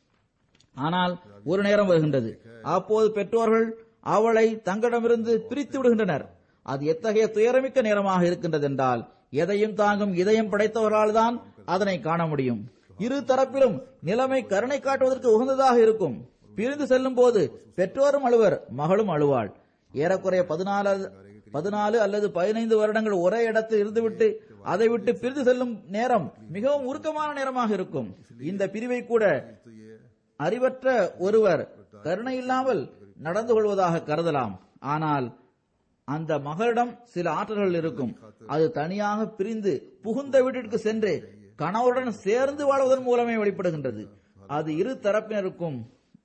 ஆனால் ஒரு நேரம் வருகின்றது அப்போது பெற்றோர்கள் அவளை தங்களிடமிருந்து பிரித்து விடுகின்றனர் அது எத்தகைய துயரமிக்க நேரமாக இருக்கின்றது என்றால் எதையும் தாங்கும் இதயம் படைத்தவர்களால் தான் அதனை காண முடியும் இரு தரப்பிலும் நிலைமை கருணை காட்டுவதற்கு உகந்ததாக இருக்கும் பிரிந்து செல்லும் போது பெற்றோரும் அழுவர் மகளும் அழுவாள் ஏறக்குறைய பதினாலு பதினாலு அல்லது பதினைந்து வருடங்கள் ஒரே இடத்தில் இருந்துவிட்டு அதை விட்டு பிரிந்து செல்லும் நேரம் மிகவும் உருக்கமான நேரமாக இருக்கும் இந்த பிரிவை கூட तो ये है அறிவற்ற ஒருவர் கருணை இல்லாமல் நடந்து கொள்வதாக கருதலாம் ஆனால் அந்த மகளிடம் சில ஆற்றல்கள் இருக்கும் அது தனியாக பிரிந்து புகுந்த வீட்டிற்கு சென்று கணவருடன் சேர்ந்து வாழ்வதன் மூலமே வெளிப்படுகின்றது அது இரு தரப்பினருக்கும்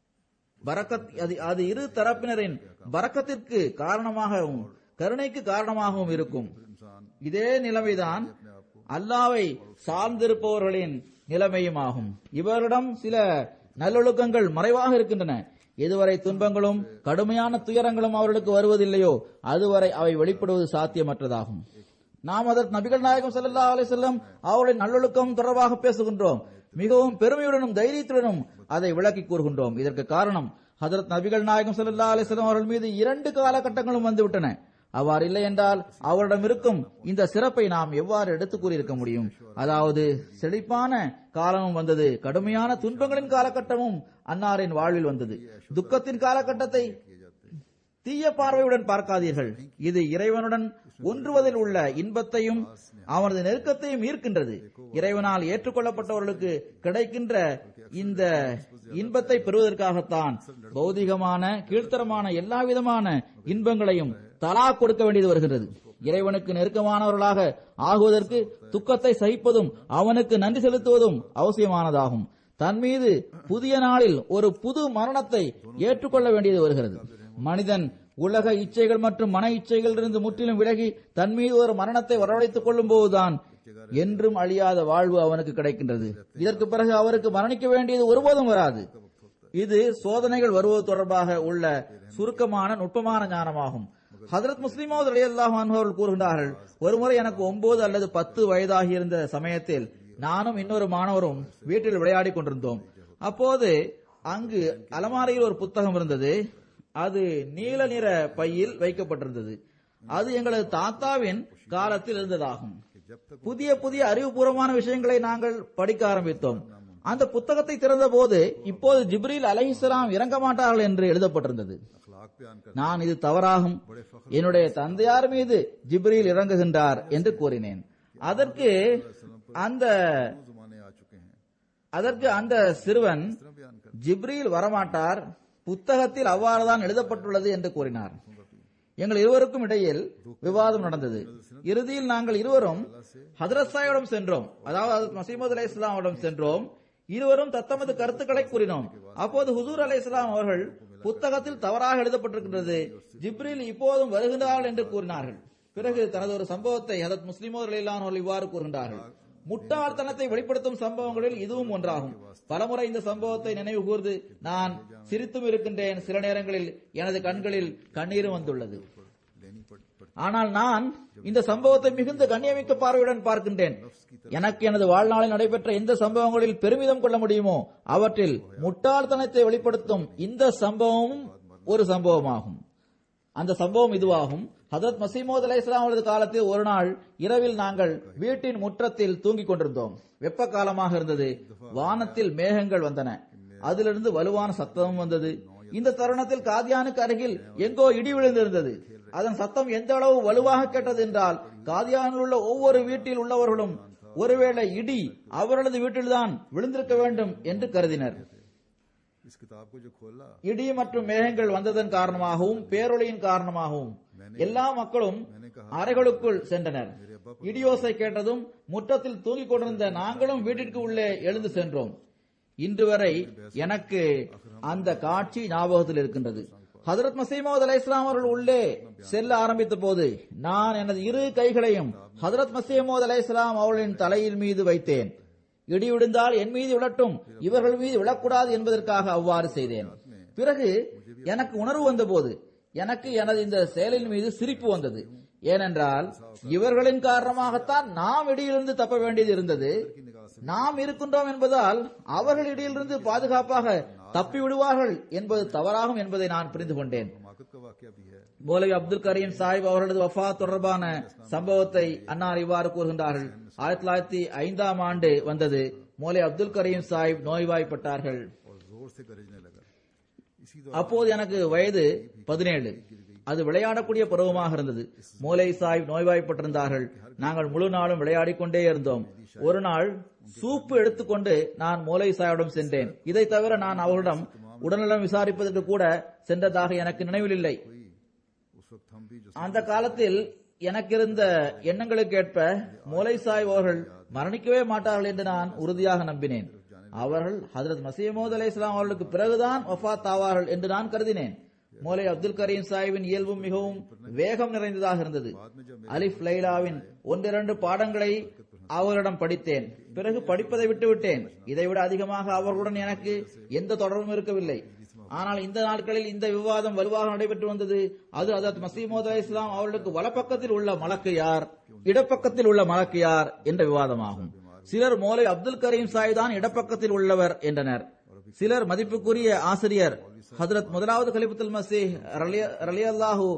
பரக்கத் அது அது இரு தரப்பினரின் பரக்கத்திற்கு காரணமாகவும் கருணைக்கு காரணமாகவும் இருக்கும் इंसान இதே நிலைமைதான் அல்லாவை சார்ந்திருப்பவர்களின் நிலைமையுமாகும் இவரிடம் சில நல்லொழுக்கங்கள் மறைவாக இருக்கின்றன எதுவரை துன்பங்களும் கடுமையான துயரங்களும் அவர்களுக்கு வருவதில்லையோ அதுவரை அவை வெளிப்படுவது சாத்தியமற்றதாகும் நாம் அதற்கு நபிகள் நாயகம் ஸல்லல்லாஹு அலைஹி வஸல்லம் அவருடைய நல்லொழுக்கம் தொடர்பாக பேசுகின்றோம் மிகவும் பெருமையுடனும் தைரியத்துடனும் அதை விளக்கி கூறுகின்றோம் இதற்கு காரணம் ஹதரத் நபிகள் நாயகம் ஸல்லல்லாஹு அலைஹி வஸல்லம் அவர்கள் மீது இரண்டு காலகட்டங்களும் வந்துவிட்டன அவ்வாறு இல்லை என்றால் அவரிடம் இருக்கும் இந்த சிறப்பை நாம் எவ்வாறு எடுத்து கூறியிருக்க முடியும் அதாவது செழிப்பான காலமும் வந்தது கடுமையான துன்பங்களின் காலகட்டமும் அன்னாரின் வாழ்வில் வந்தது துக்கத்தின் காலகட்டத்தை தீய பார்வையுடன் பார்க்காதீர்கள் இது இறைவனுடன் ஒன்றுவதில் உள்ள இன்பத்தையும் அவனது நெருக்கத்தையும் ஈர்க்கின்றது இறைவனால் ஏற்றுக்கொள்ளப்பட்டவர்களுக்கு கிடைக்கின்ற இந்த இன்பத்தை பெறுவதற்காகத்தான் பௌதிகமான கீழ்த்தரமான எல்லா விதமான இன்பங்களையும் தலா கொடுக்க வேண்டியது வருகிறது இறைவனுக்கு நெருக்கமானவர்களாக ஆகுவதற்கு துக்கத்தை சகிப்பதும் அவனுக்கு நன்றி செலுத்துவதும் அவசியமானதாகும் தன் மீது புதிய நாளில் ஒரு புது மரணத்தை ஏற்றுக்கொள்ள வேண்டியது வருகிறது மனிதன் உலக இச்சைகள் மற்றும் மன இச்சைகளிலிருந்து முற்றிலும் விலகி தன் மீது ஒரு மரணத்தை வரவழைத்துக் கொள்ளும் போதுதான் என்றும் அழியாத வாழ்வு அவனுக்கு கிடைக்கின்றது இதற்கு பிறகு அவருக்கு மரணிக்க வேண்டியது ஒருபோதும் வராது இது சோதனைகள் வருவது தொடர்பாக உள்ள சுருக்கமான நுட்பமான ஞானமாகும் ஹதரத் முஸ்லிமோத் ரலியல்லாஹு அன்ஹு அவர்கள் கூறுகின்றார்கள் ஒருமுறை எனக்கு ஒன்பது அல்லது பத்து வயதாகி இருந்த சமயத்தில் நானும் இன்னொரு மாணவரும் வீட்டில் விளையாடிக் கொண்டிருந்தோம் அப்போது அங்கு அலமாரியில் ஒரு புத்தகம் இருந்தது அது நீல நிற பையில் வைக்கப்பட்டிருந்தது அது எங்களது தாத்தாவின் காலத்தில் இருந்ததாகும் புதிய புதிய அறிவுபூர்வமான விஷயங்களை நாங்கள் படிக்க ஆரம்பித்தோம் அந்த புத்தகத்தை திறந்த போது இப்போது ஜிப்ரீல் அலைஹிஸ்ஸலாம் இறங்க மாட்டார்கள் என்று எழுதப்பட்டிருந்தது अखलाक बयान कर நான் இது தவறாகும் என்னுடைய தந்தையார் மீது ஜிப்ரீல் இறங்குகின்றார் என்று கூறினேன் அதற்கு அந்த जमाने आ चुके हैं அதற்கு அந்த சிறுவன் तरह बयान कर ஜிப்ரீல் வரமாட்டார் புத்தகத்தில் அவ்வாறுதான் எழுதப்பட்டுள்ளது என்று கூறினார் எங்கள் இருவருக்கும் இடையில் விவாதம் நடந்தது இறுதியில் நாங்கள் இருவரும் ஹதரத் சாயிடம் சென்றோம் அதாவது ஹதரத் மசீமது அலை இஸ்லாமிடம் சென்றோம் இருவரும் தத்தமது கருத்துக்களை கூறினோம் அப்போது ஹுசூர் அலை இஸ்லாம் அவர்கள் புத்தகத்தில் தவறாக எழுதப்பட்டிருக்கின்றது ஜிப்ரீல் இப்போதும் வருகின்றார்கள் என்று கூறினார்கள் பிறகு தனது ஒரு சம்பவத்தை ஹதரத் முஸ்லிமோ அவர்கள் இவ்வாறு கூறுகின்றார்கள் முட்டாள்தனத்தை வெளிப்படுத்தும் சம்பவங்களில் இதுவும் ஒன்றாகும் பலமுறை இந்த சம்பவத்தை நினைவு கூர்ந்து நான் சிரித்தும் இருக்கின்றேன் சில நேரங்களில் எனது கண்களில் கண்ணீரும் வந்துள்ளது लेनी पड़ पड़ ஆனால் நான் இந்த சம்பவத்தை மிகுந்த கண்ணியமிக்க பார்வையுடன் பார்க்கின்றேன் எனக்கு எனது வாழ்நாளில் நடைபெற்ற எந்த சம்பவங்களில் பெருமிதம் கொள்ள முடியுமோ அவற்றில் முட்டாள்தனத்தை வெளிப்படுத்தும் இந்த சம்பவமும் ஒரு சம்பவமாகும் அந்த சம்பவம் இதுவாகும் ஹதரத் மசீமோத் அலை இஸ்லாம் அவரது காலத்தில் ஒரு நாள் இரவில் நாங்கள் வீட்டின் முற்றத்தில் தூங்கிக் கொண்டிருந்தோம் வெப்ப காலமாக இருந்தது வானத்தில் மேகங்கள் வந்தன அதிலிருந்து வலுவான சத்தமும் வந்தது இந்த தருணத்தில் காதியானுக்கு அருகில் எங்கோ இடி விழுந்திருந்தது அதன் சத்தம் எந்த அளவு வலுவாக கேட்டது என்றால் காதியானில் உள்ள ஒவ்வொரு வீட்டில் உள்ளவர்களும் ஒருவேளை இடி அவர்களது வீட்டில்தான் விழுந்திருக்க வேண்டும் என்று கருதினர் इस किताब को जो खोला இடி மற்றும் மேகங்கள் வந்ததன் காரணமாகவும் பேரொளியின் காரணமாகவும் எல்லா மக்களும் அறைகளுக்குள் சென்றனர் இடியோசை கேட்டதும் முற்றத்தில் தூங்கிக் கொண்டிருந்த நாங்களும் வீட்டிற்கு உள்ளே எழுந்து சென்றோம் இன்று வரை எனக்கு அந்த காட்சி ஞாபகத்தில் இருக்கின்றது ஹதரத் மசீமோத் அலை இஸ்லாம் அவர்கள் உள்ளே செல்ல ஆரம்பித்த போது நான் எனது இரு கைகளையும் ஹதரத் மசீமோத் அலை இஸ்லாம் அவர்களின் தலையின் மீது வைத்தேன் இடி விழுந்தால் என் மீது விழட்டும் இவர்கள் மீது விழக்கூடாது என்பதற்காக அவ்வாறு செய்தேன் பிறகு எனக்கு உணர்வு வந்தபோது எனக்கு எனது இந்த செயலின் மீது சிரிப்பு வந்தது ஏனென்றால் இவர்களின் காரணமாகத்தான் நாம் இடியிலிருந்து தப்ப வேண்டியது இருந்தது நாம் இருக்கின்றோம் என்பதால் அவர்கள் இடியிலிருந்து பாதுகாப்பாக தப்பி விடுவார்கள் என்பது தவறாகும் என்பதை நான் புரிந்து கொண்டேன் हमाकत का वाक्य भी है மௌலவி அப்துல் கரீம் சாஹிப் அவர்களது வஃபா தொடர்பான சம்பவத்தை அன்னார் இவ்வாறு கூறுகின்றார்கள் ஆயிரத்தி தொள்ளாயிரத்தி ஐந்தாம் ஆண்டு வந்தது மௌலவி அப்துல் கரீம் சாஹிப் நோய்வாய்ப்பட்டார்கள் और जोर से गरजने लगा इसी அப்போது எனக்கு வயது பதினேழு அது விளையாடக்கூடிய பருவமாக இருந்தது மூலை சாஹிப் நோய்வாய்ப்பட்டிருந்தார்கள் நாங்கள் முழு நாளும் விளையாடிக் கொண்டே இருந்தோம் ஒரு நாள் சூப்பு எடுத்துக்கொண்டு நான் மூலை சாஹிபிடம் சென்றேன் இதை தவிர நான் அவர்களிடம் உடல்நலம் விசாரிப்பதற்கு கூட சென்றதாக எனக்கு நினைவில் இல்லை उस वक्त हम भी जो அந்த காலத்தில் எனக்கு இருந்த எண்ணங்களுக்கு ஏற்ப மூலை சாஹிப் அவர்கள் மரணிக்கவே மாட்டார்கள் என்று நான் உறுதியாக நம்பினேன் அவர்கள் ஹதரத் மசீமோத் அலை இஸ்லாம் அவர்களுக்கு பிறகுதான் வஃபாத் ஆவார்கள் என்று நான் கருதினேன் மூலை அப்துல் கரீம் சாஹிபின் இயல்பும் மிகவும் வேகம் நிறைந்ததாக இருந்தது அலிஃப் லைலாவின் ஒன்றிரண்டு பாடங்களை அவர்களிடம் படித்தேன் பிறகு படிப்பதை விட்டுவிட்டேன் இதைவிட அதிகமாக அவர்களுடன் எனக்கு எந்த தொடர்பும் இருக்கவில்லை ஆனால் இந்த நாட்களில் இந்த விவாதம் வலுவாக நடைபெற்று வந்தது அது அதத் மசீமோத் அலி இஸ்லாம் அவர்களுக்கு வலப்பக்கத்தில் உள்ள மலக்கு யார் இடப்பக்கத்தில் உள்ள மலக்கு யார் என்ற விவாதமாகும் சிலர் மோலை அப்துல் கரீம் சாய் தான் இடப்பக்கத்தில் உள்ளவர் என்றனர் சிலர் மதிப்புக்குரிய ஆசிரியர் ஹதரத் முதலாவது கலிபத்துல் மசீஹ் ரலியல்லாஹு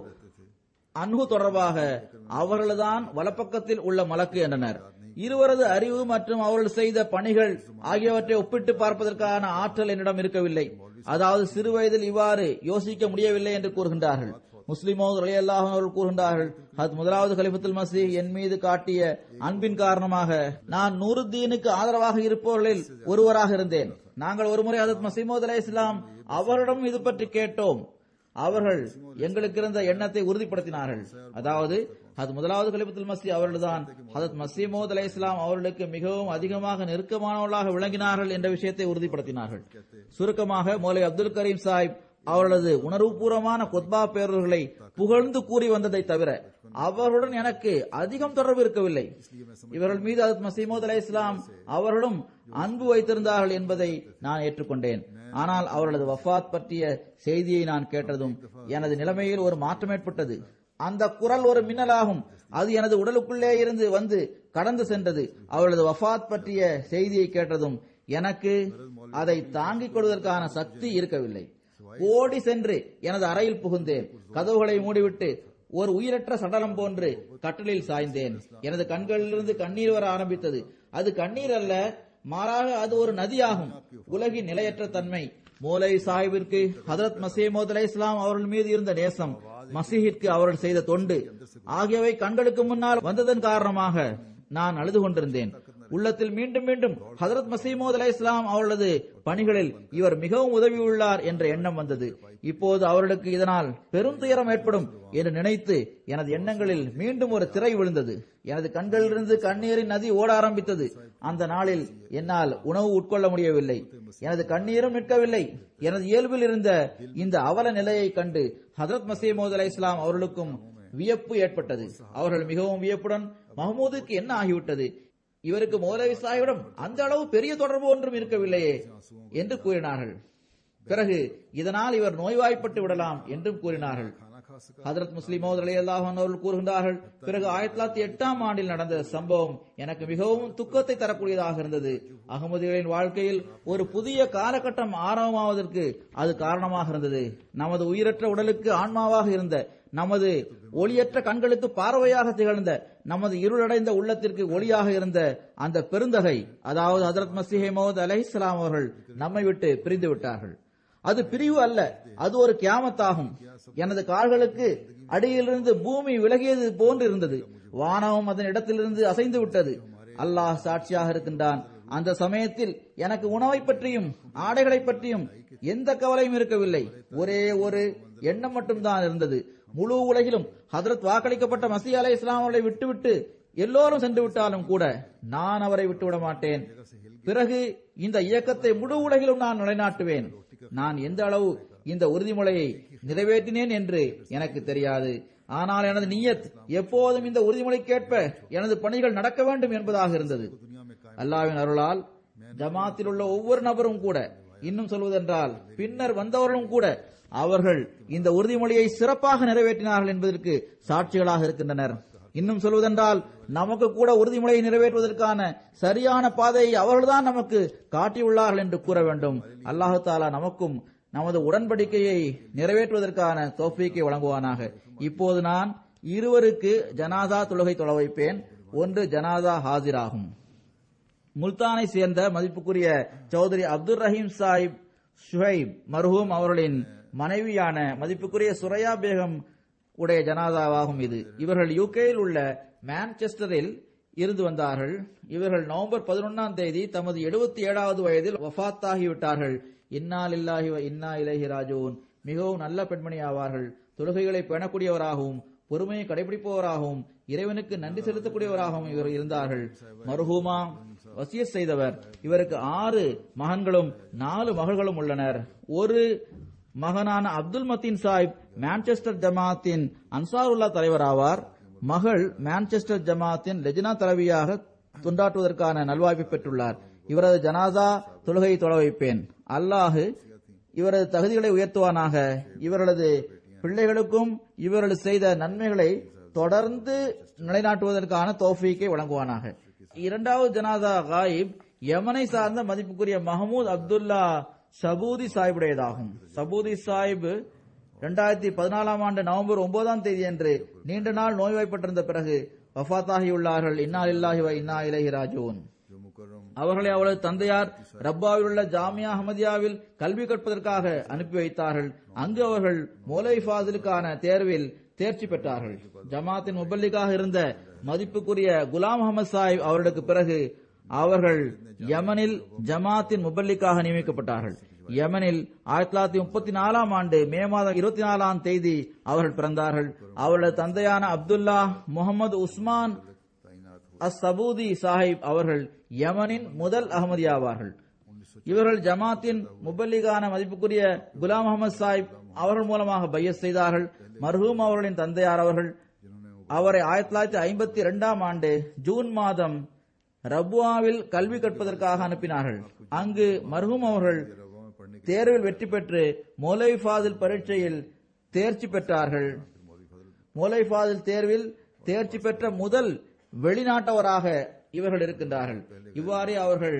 அன்ஹு தொடர்பாக அவர்கள்தான் வலப்பக்கத்தில் உள்ள மலக்கு என்றனர் இருவரது அறிவு மற்றும் அவர்கள் செய்த பணிகள் ஆகியவற்றை ஒப்பிட்டு பார்ப்பதற்கான ஆற்றல் என்னிடம் இருக்கவில்லை அதாவது சிறு வயதில் இவ்வாறு யோசிக்க முடியவில்லை என்று கூறுகின்றார்கள் முஸ்லிமோ ரலியல்லாஹு அவர்கள் கூறுகின்றார்கள் அது முதலாவது கலிபத்துல் மசி என் மீது காட்டிய அன்பின் காரணமாக நான் நூறுத்தீனுக்கு ஆதரவாக இருப்பவர்களில் ஒருவராக இருந்தேன் நாங்கள் ஒருமுறை ஹதத் மசீமோத் அலை இஸ்லாம் அவரிடம் இது பற்றி கேட்டோம் அவர்கள் எங்களுக்கு இருந்த எண்ணத்தை உறுதிப்படுத்தினார்கள் அதாவது அது முதலாவது கலிபத்துல் மசி அவர்கள்தான் ஹதத் மசீமோத் அலை இஸ்லாம் அவர்களுக்கு மிகவும் அதிகமாக நெருக்கமானவர்களாக விளங்கினார்கள் என்ற விஷயத்தை உறுதிப்படுத்தினார்கள் சுருக்கமாக மௌலை அப்துல் கரீம் சாஹிப் அவர்களது உணர்வுபூர்வமான கொத்பா பேரர்களை புகழ்ந்து கூறி வந்ததை தவிர அவர்களுடன் எனக்கு அதிகம் தொடர்பு இருக்கவில்லை இவர்கள் மீது ஹதத் மசீமோத் அலை இஸ்லாம் அவர்களும் அன்பு வைத்திருந்தார்கள் என்பதை நான் ஏற்றுக்கொண்டேன் ஆனால் அவர்களது வஃபாத் பற்றிய செய்தியை நான் கேட்டதும் எனது நிலைமையில் ஒரு மாற்றம் ஏற்பட்டது அந்த குரல் ஒரு மின்னலாகும் அது எனது உடலுக்குள்ளே இருந்து வந்து கடந்து சென்றது அவர்களது வஃபாத் பற்றிய செய்தியை கேட்டதும் எனக்கு அதை தாங்கிக் கொள்வதற்கான சக்தி இருக்கவில்லை ஓடி சென்று எனது அறையில் புகுந்தேன் கதவுகளை மூடிவிட்டு ஒரு உயிரற்ற சடலம் போன்று கட்டலில் சாய்ந்தேன் எனது கண்களிலிருந்து கண்ணீர் வர ஆரம்பித்தது அது கண்ணீர் அல்ல மாறாக அது ஒரு நதியாகும் உலகின் நிலையற்ற தன்மை மூலை சாஹிபிற்கு ஹதரத் மசீமோத் அலை இஸ்லாம் அவர்கள் மீது இருந்த நேசம் மசீஹிற்கு அவர்கள் செய்த தொண்டு ஆகியவை கண்களுக்கு முன்னால் வந்ததன் காரணமாக நான் அழுது கொண்டிருந்தேன் உள்ளத்தில் மீண்டும் மீண்டும் ஹதரத் மசீமோத் அலை இஸ்லாம் அவர்களது பணிகளில் இவர் மிகவும் உதவியுள்ளார் என்ற எண்ணம் வந்தது இப்போது அவர்களுக்கு இதனால் பெரும் துயரம் ஏற்படும் என்று நினைத்து எனது எண்ணங்களில் மீண்டும் ஒரு திரை விழுந்தது எனது கண்களிலிருந்து கண்ணீரின் நதி ஓட ஆரம்பித்தது அந்த நாளில் என்னால் உணவு உட்கொள்ள முடியவில்லை எனது கண்ணீரும் நிற்கவில்லை எனது இயல்பில் இருந்த இந்த அவல நிலையை கண்டு ஹதரத் மசீமோத் அலை இஸ்லாம் அவர்களுக்கும் வியப்பு ஏற்பட்டது அவர்கள் மிகவும் வியப்புடன் மஹமூதுக்கு என்ன ஆகிவிட்டது இவருக்கு மௌலவி சாஹிபிடம் அந்த அளவு பெரிய தொடர்பு ஒன்றும் இருக்கவில்லையே என்று கூறினார்கள் பிறகு இதனால் இவர் நோய்வாய்ப்பட்டு விடலாம் என்றும் கூறினார்கள் ஹதரத் முஸ்லிமோத் அலி அவர்கள் கூறுகின்றார்கள் பிறகு ஆயிரத்தி தொள்ளாயிரத்தி எட்டாம் ஆண்டில் நடந்த சம்பவம் எனக்கு மிகவும் துக்கத்தை தரக்கூடியதாக இருந்தது அகமதிகளின் வாழ்க்கையில் ஒரு புதிய காலகட்டம் ஆரம்பமாவதற்கு அது காரணமாக இருந்தது நமது உயிரற்ற உடலுக்கு ஆன்மாவாக இருந்த நமது ஒளியற்ற கண்களுக்கு பார்வையாக திகழ்ந்த நமது இருளடைந்த உள்ளத்திற்கு ஒளியாக இருந்த அந்த பெருந்தகை அதாவது ஹதரத் மசிஹே மோத் அலைஹிஸ்லாம் அவர்கள் நம்மை விட்டு பிரிந்து விட்டார்கள் அது பிரிவு அல்ல அது ஒரு கியாமத்தாகும் எனது கால்களுக்கு அடியிலிருந்து பூமி விலகியது போன்று இருந்தது வானமும் அதன் இடத்திலிருந்து அசைந்து விட்டது அல்லாஹ் சாட்சியாக இருக்கின்றான் அந்த சமயத்தில் எனக்கு உணவை பற்றியும் ஆடைகளை பற்றியும் எந்த கவலையும் இருக்கவில்லை ஒரே ஒரு எண்ணம் மட்டும்தான் இருந்தது முழு உலகிலும் ஹதரத் வாக்களிக்கப்பட்ட மசி அலை இஸ்லாம் அவர்களை விட்டுவிட்டு எல்லோரும் சென்று விட்டாலும் கூட நான் அவரை விட்டுவிட மாட்டேன் பிறகு இந்த இயக்கத்தை முழு உலகிலும் நான் நிலைநாட்டுவேன் நான் எந்த அளவு இந்த உறுதிமொழியை நிறைவேற்றினேன் என்று எனக்கு தெரியாது ஆனால் எனது நியத் எப்போதும் இந்த உறுதிமொழிக்கேற்ப எனது பணிகள் நடக்க வேண்டும் என்பதாக இருந்தது அல்லாவின் அருளால் ஜமாத்தில் உள்ள ஒவ்வொரு நபரும் கூட இன்னும் சொல்வதென்றால் பின்னர் வந்தவர்களும் கூட அவர்கள் இந்த உறுதிமொழியை சிறப்பாக நிறைவேற்றினார்கள் என்பதற்கு சாட்சிகளாக இருக்கின்றனர் இன்னும் சொல்வதென்றால் நமக்கு கூட உறுதிமொழியை நிறைவேற்றுவதற்கான சரியான பாதையை அவர்கள்தான் நமக்கு காட்டியுள்ளார்கள் என்று கூற வேண்டும் அல்லாஹு தாலா நமக்கும் நமது உடன்படிக்கையை நிறைவேற்றுவதற்கான தோஃபீக்கை வழங்குவானாக இப்போது நான் இருவருக்கு ஜனாதா தொழுகை தொலை வைப்பேன் ஒன்று ஜனாதா ஹாசிராகும் முல்தானை சேர்ந்த மதிப்புக்குரிய சௌதரி அப்துல் ரஹீம் சாஹிப் ஷுஹைப் மர்ஹூம் அவர்களின் மனைவியான மதிப்புக்குரிய சுரையா பேகம் உடைய ஜனாதாவாகும் இது இவர்கள் யூகேயில் உள்ள மான்செஸ்டரில் இருந்து வந்தார்கள் இவர்கள் நவம்பர் பதினொன்னாம் தேதி தமது எழுபத்தி ஏழாவது வயதில் வஃத்தாகிவிட்டார்கள் இன்னா லில்லாஹி வ இன்னா இலைஹி ராஜூன் மிகவும் நல்ல பெண்மணி ஆவார்கள் தொழுகைகளை பேணக்கூடியவராகவும் பொறுமையை கடைபிடிப்பவராகவும் இறைவனுக்கு நன்றி செலுத்தக்கூடியவராகவும் இவர் இருந்தார்கள் மருஹூமா வசியத் செய்தவர் இவருக்கு ஆறு மகன்களும் நாலு மகள்களும் உள்ளனர் ஒரு மகனான அப்துல் மத்தீன் சாஹிப் மான்செஸ்டர் ஜமாத்தின் அன்சாருல்லா தலைவர் ஆவார் மகள் மான்செஸ்டர் ஜமாத்தின் லெஜினா தலைவியாக தொண்டாற்றுவதற்கான நல்வாய்ப்பு பெற்றுள்ளார் இவரது ஜனாதா தொழுகை தொழ வைப்பேன் அல்லாஹு இவரது தகுதிகளை உயர்த்துவானாக இவரது பிள்ளைகளுக்கும் இவர்கள் செய்த நன்மைகளை தொடர்ந்து நிலைநாட்டுவதற்கான தோஃபீக்கை வழங்குவானாக இரண்டாவது ஜனாதா காயிப் யமனை சார்ந்த மதிப்புக்குரிய மஹமூத் அப்துல்லா சபூதி சாஹிபுடையதாகும் சபூதி சாஹிப் இரண்டாயிரத்தி பதினாலாம் ஆண்டு நவம்பர் ஒன்பதாம் தேதி அன்று நீண்ட நாள் நோய்வாய்ப்பட்டிருந்த பிறகு வஃத்தாகியுள்ளார்கள் இன்னா இல்லாஹி வ இன்னா இலைஹி ராஜூன் जो मुकर्रम அவர்களை அவளது தந்தையார் ரப்பாவில் உள்ள ஜாமியா அஹமதியாவில் கல்வி கற்பதற்காக அனுப்பி வைத்தார்கள் அங்கு அவர்கள் மோலை ஃபாசிலுக்கான தேர்வில் தேர்ச்சி பெற்றார்கள் ஜமாத்தின் முபல்லிக்காக இருந்த மதிப்புக்குரிய குலாம் அகமது சாஹிப் அவர்களுக்கு பிறகு அவர்கள் யமனில் ஜமாத்தின் முபல்லிக்காக நியமிக்கப்பட்டார்கள் யமனில் ஆயிரத்தி தொள்ளாயிரத்தி முப்பத்தி நாலாம் ஆண்டு மே மாதம் இருபத்தி நாலாம் தேதி அவர்கள் பிறந்தார்கள் அவர்களது தந்தையான அப்துல்லா முகமது உஸ்மான் तैनात हुआ அஸ் சபூதி சாஹிப் அவர்கள் யமனின் முதல் அகமதியாவார்கள் இவர்கள் ஜமாத்தின் முபல்லிகான மதிப்புக்குரிய குலாம் அகமது சாஹிப் அவர்கள் மூலமாக பையஸ் செய்தார்கள் மர்ஹூம் அவர்களின் தந்தையார் அவர்கள் அவரை ஆயிரத்தி தொள்ளாயிரத்தி ஐம்பத்தி இரண்டாம் ஆண்டு ஜூன் மாதம் ரபுவாவில் கல்வி கற்பதற்காக அனுப்பினார்கள் அங்கு மர்ஹூம் அவர்கள் रवा में पढ़ने தேர்வில் வெற்றி பெற்று மௌலை ஃபாதில் பரீட்சையில் தேர்ச்சி பெற்றார்கள் மௌலை ஃபாதில் தேர்வில் தேர்ச்சி பெற்ற முதல் வெளிநாட்டவராக இவர்கள் இருக்கின்றார்கள் இவ்வாறே அவர்கள்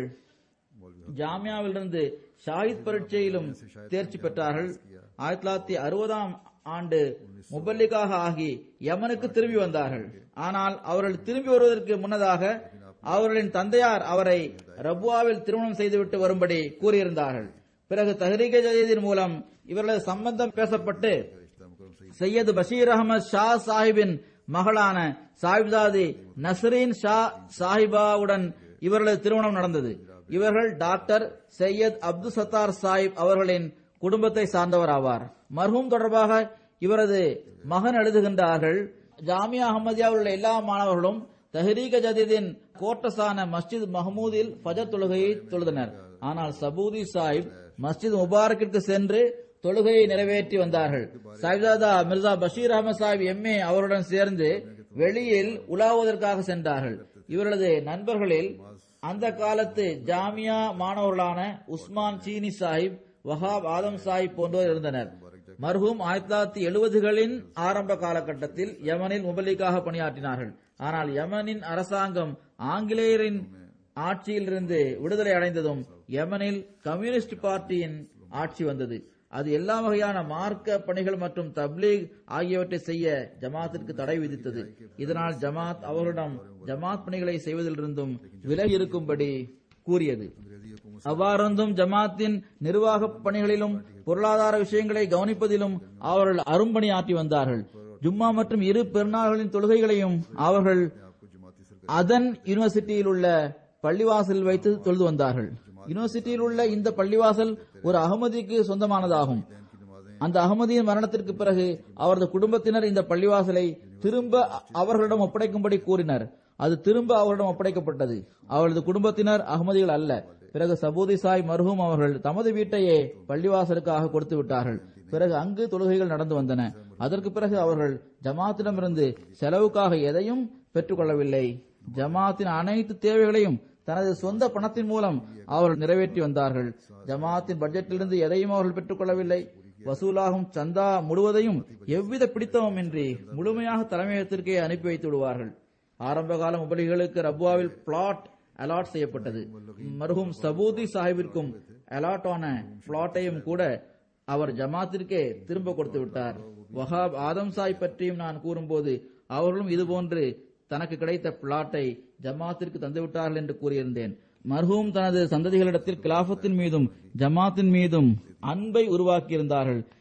ஜாமியாவிலிருந்து ஷாஹித் பரீட்சையிலும் தேர்ச்சி பெற்றார்கள் ஆயிரத்தி தொள்ளாயிரத்தி அறுபதாம் ஆண்டு முபல்லிகாக ஆகி யமனுக்கு திரும்பி வந்தார்கள் ஆனால் அவர்கள் திரும்பி வருவதற்கு முன்னதாக அவர்களின் தந்தையார் அவரை ரபுவாவில் திருமணம் செய்துவிட்டு வரும்படி கூறியிருந்தார்கள் பிறகு தஹ்ரீக ஜதீதின் மூலம் இவர்களது சம்பந்தம் பேசப்பட்டு रिश्ता मुकर्रम सही சையது பஷீர் அகமது ஷா சாஹிபின் மகளான சாஹிப்தாதி நஸ்ரீன் ஷா சாஹிபாவுடன் இவர்களது திருமணம் நடந்தது இவர்கள் டாக்டர் சையத் அப்துல் சத்தார் சாஹிப் அவர்களின் குடும்பத்தை சார்ந்தவர் ஆவார் மர்ஹூம் தொடர்பாக இவரது மகன் எழுதுகின்றார்கள் ஜாமியா அஹமதியாவில் உள்ள எல்லா மாணவர்களும் தஹரீக ஜதீதின் கோட்டஸான மஸ்ஜித் மஹமூதில் ஃபஜர் தொழுகையை தொழுதனர் ஆனால் சபூதி சாஹிப் மஸ்ஜித் முபாரக்கிற்கு சென்று தொழுகையை நிறைவேற்றி வந்தார்கள் சாஹிப்தாதா மிர்சா பஷீர் அகமது சாஹிப் எம்ஏ அவருடன் சேர்ந்து வெளியில் உலாவுவதற்காக சென்றார்கள் இவர்களது நண்பர்களில் அந்த காலத்து ஜாமியா மாணவர்களான உஸ்மான் சீனி சாஹிப் வஹாப் ஆதம் சாஹிப் போன்றோர் இருந்தனர் மர்ஹூம் ஆயிரத்தி தொள்ளாயிரத்தி எழுபதுகளின் ஆரம்ப காலகட்டத்தில் யமனில் முபல்லிக்காக பணியாற்றினார்கள் ஆனால் யமனின் அரசாங்கம் ஆங்கிலேயரின் ஆட்சியிலிருந்து விடுதலை அடைந்ததும் யமனில் கம்யூனிஸ்ட் பார்ட்டியின் ஆட்சி வந்தது அது எல்லா வகையான மார்க்க பணிகள் மற்றும் தப்லீக் ஆகியவற்றை செய்ய ஜமாத்திற்கு தடை விதித்தது இதனால் ஜமாத் அவர்களிடம் ஜமாத் பணிகளை செய்வதிலிருந்தும் விலகி இருக்கும்படி கூறியது அவ்வாறந்தும் ஜமாத்தின் நிர்வாக பணிகளிலும் பொருளாதார விஷயங்களை கவனிப்பதிலும் அவர்கள் அரும்பணியாற்றி வந்தார்கள் ஜும்மா மற்றும் இரு பெருநாள்களின் தொழுகைகளையும் அவர்கள் आपको जमाती सरकार அதன் யூனிவர்சிட்டியில் உள்ள பள்ளிவாசலில் வைத்து தொழுது வந்தார்கள் யூனிவர்சிட்டியில் உள்ள இந்த பள்ளிவாசல் ஒரு அகமதிக்கு சொந்தமானதாகும் की नमाजें அந்த அகமதியின் மரணத்திற்கு பிறகு அவரது குடும்பத்தினர் இந்த பள்ளிவாசலை திரும்ப அவர்களிடம் ஒப்படைக்கும்படி கூறினர் அது திரும்ப அவர்களிடம் ஒப்படைக்கப்பட்டது அவரது குடும்பத்தினர் அகமதிகள் அல்ல பிறகு சபூதி சாய் மர்ஹூம் அவர்கள் தமது வீட்டையே பள்ளிவாசலுக்காக கொடுத்து விட்டார்கள் பிறகு அங்கு தொழுகைகள் நடந்து வந்தன அதற்கு பிறகு அவர்கள் ஜமாத்திடமிருந்து செலவுக்காக எதையும் பெற்றுக்கொள்ளவில்லை ஜமாத்தின் அனைத்து தேவைகளையும் தனது சொந்த பணத்தின் மூலம் அவர்கள் நிறைவேற்றி வந்தார்கள் ஜமாத்தின் பட்ஜெட்டிலிருந்து எதையும் அவர்கள் பெற்றுக்கொள்ளவில்லை வசூலாகும் சந்தா முழுவதையும் எவ்வித பிடித்தமுமின்றி முழுமையாக தலைமையகத்திற்கே அனுப்பி வைத்து விடுவார்கள் ஆரம்பகால முபலிகளுக்கு ரப்வாவில் பிளாட் அலாட் செய்யப்பட்டது மருகும் சபூதி சாஹிபிற்கும் அலாட் ஆன பிளாட்டையும் கூட அவர் ஜமாத்திற்கே திரும்ப கொடுத்து விட்டார் வஹாப் ஆதம் சாய் பற்றியும் நான் கூறும்போது அவர்களும் இதுபோன்று தனக்கு கிடைத்த பிளாட்டை ஜமாத்திற்கு தந்துவிட்டார்கள் என்று கூறியிருந்தேன் மர்ஹூம் தனது சந்ததிகளிடத்தில் கிலாஃபத்தின் மீதும் ஜமாத்தின் மீதும் அன்பை உருவாக்கியிருந்தார்கள்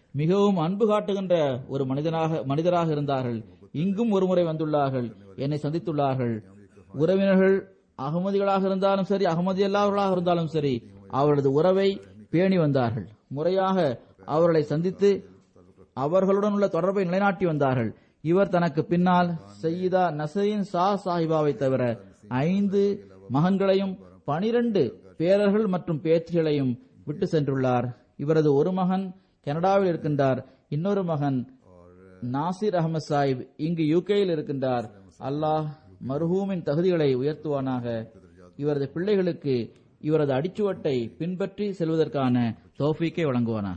மிகவும் அன்பு காட்டுகின்ற ஒரு மனிதனாக மனிதராக இருந்தார்கள் இங்கும் ஒருமுறை வந்துள்ளார்கள் என்னை சந்தித்துள்ளார்கள் உறவினர்கள் அகமதிகளாக இருந்தாலும் சரி அகமதி அல்லாதவர்களாக இருந்தாலும் சரி அவரது உறவை பேணி வந்தார்கள் முறையாக அவர்களை சந்தித்து அவர்களுடன் உள்ள தொடர்பை நிலைநாட்டி வந்தார்கள் இவர் தனக்கு பின்னால் சையீதா நசீன் ஷா சாஹிபாவை தவிர ஐந்து மகன்களையும் பனிரெண்டு பேரர்கள் மற்றும் பேத்திகளையும் விட்டு சென்றுள்ளார் இவரது ஒரு மகன் கனடாவில் இருக்கின்றார் இன்னொரு மகன் நாசிர் அகமது சாஹிப் இங்கு யூகேயில் இருக்கின்றார் அல்லாஹ் மர்ஹூமின் தகுதிகளை உயர்த்துவானாக இவரது பிள்ளைகளுக்கு இவரது அடிச்சுவட்டை பின்பற்றி செல்வதற்கான தோஃபீக்கை வழங்குவானாக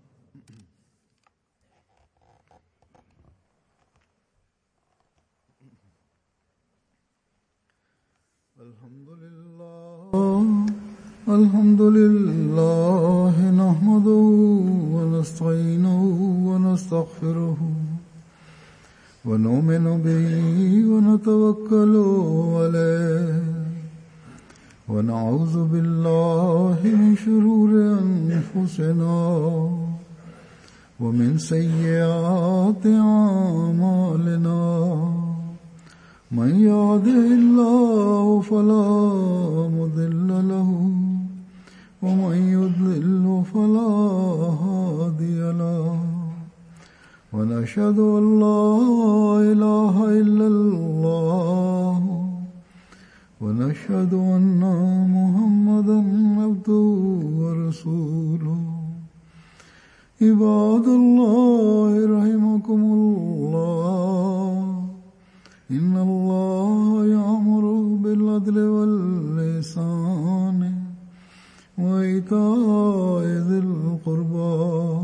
الحمد لله الحمد لله نحمده ونستعينه ونستغفره ونؤمن به ونتوكل عليه ونعوذ بالله من شرور أنفسنا ومن سيئات أعمالنا من يهده الله فلا مضل له ومن يضلل فلا هادي له ونشهد أن لا إله إلا الله ونشهد أن محمدا عبده ورسوله عباد الله رحمكم الله إن الله يأمر بالعدل واللسان وإيتاء ذي القربى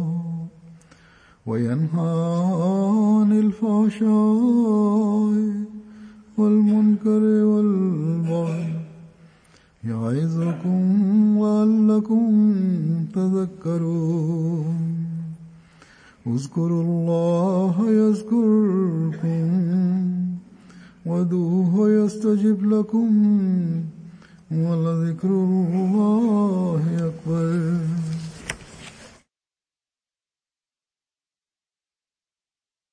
وينهى عن الفحشاء والمنكر والبغي يعظكم لعلكم تذكرون اذكروا الله يذكركم ودوه يستجب لكم ولذكر الله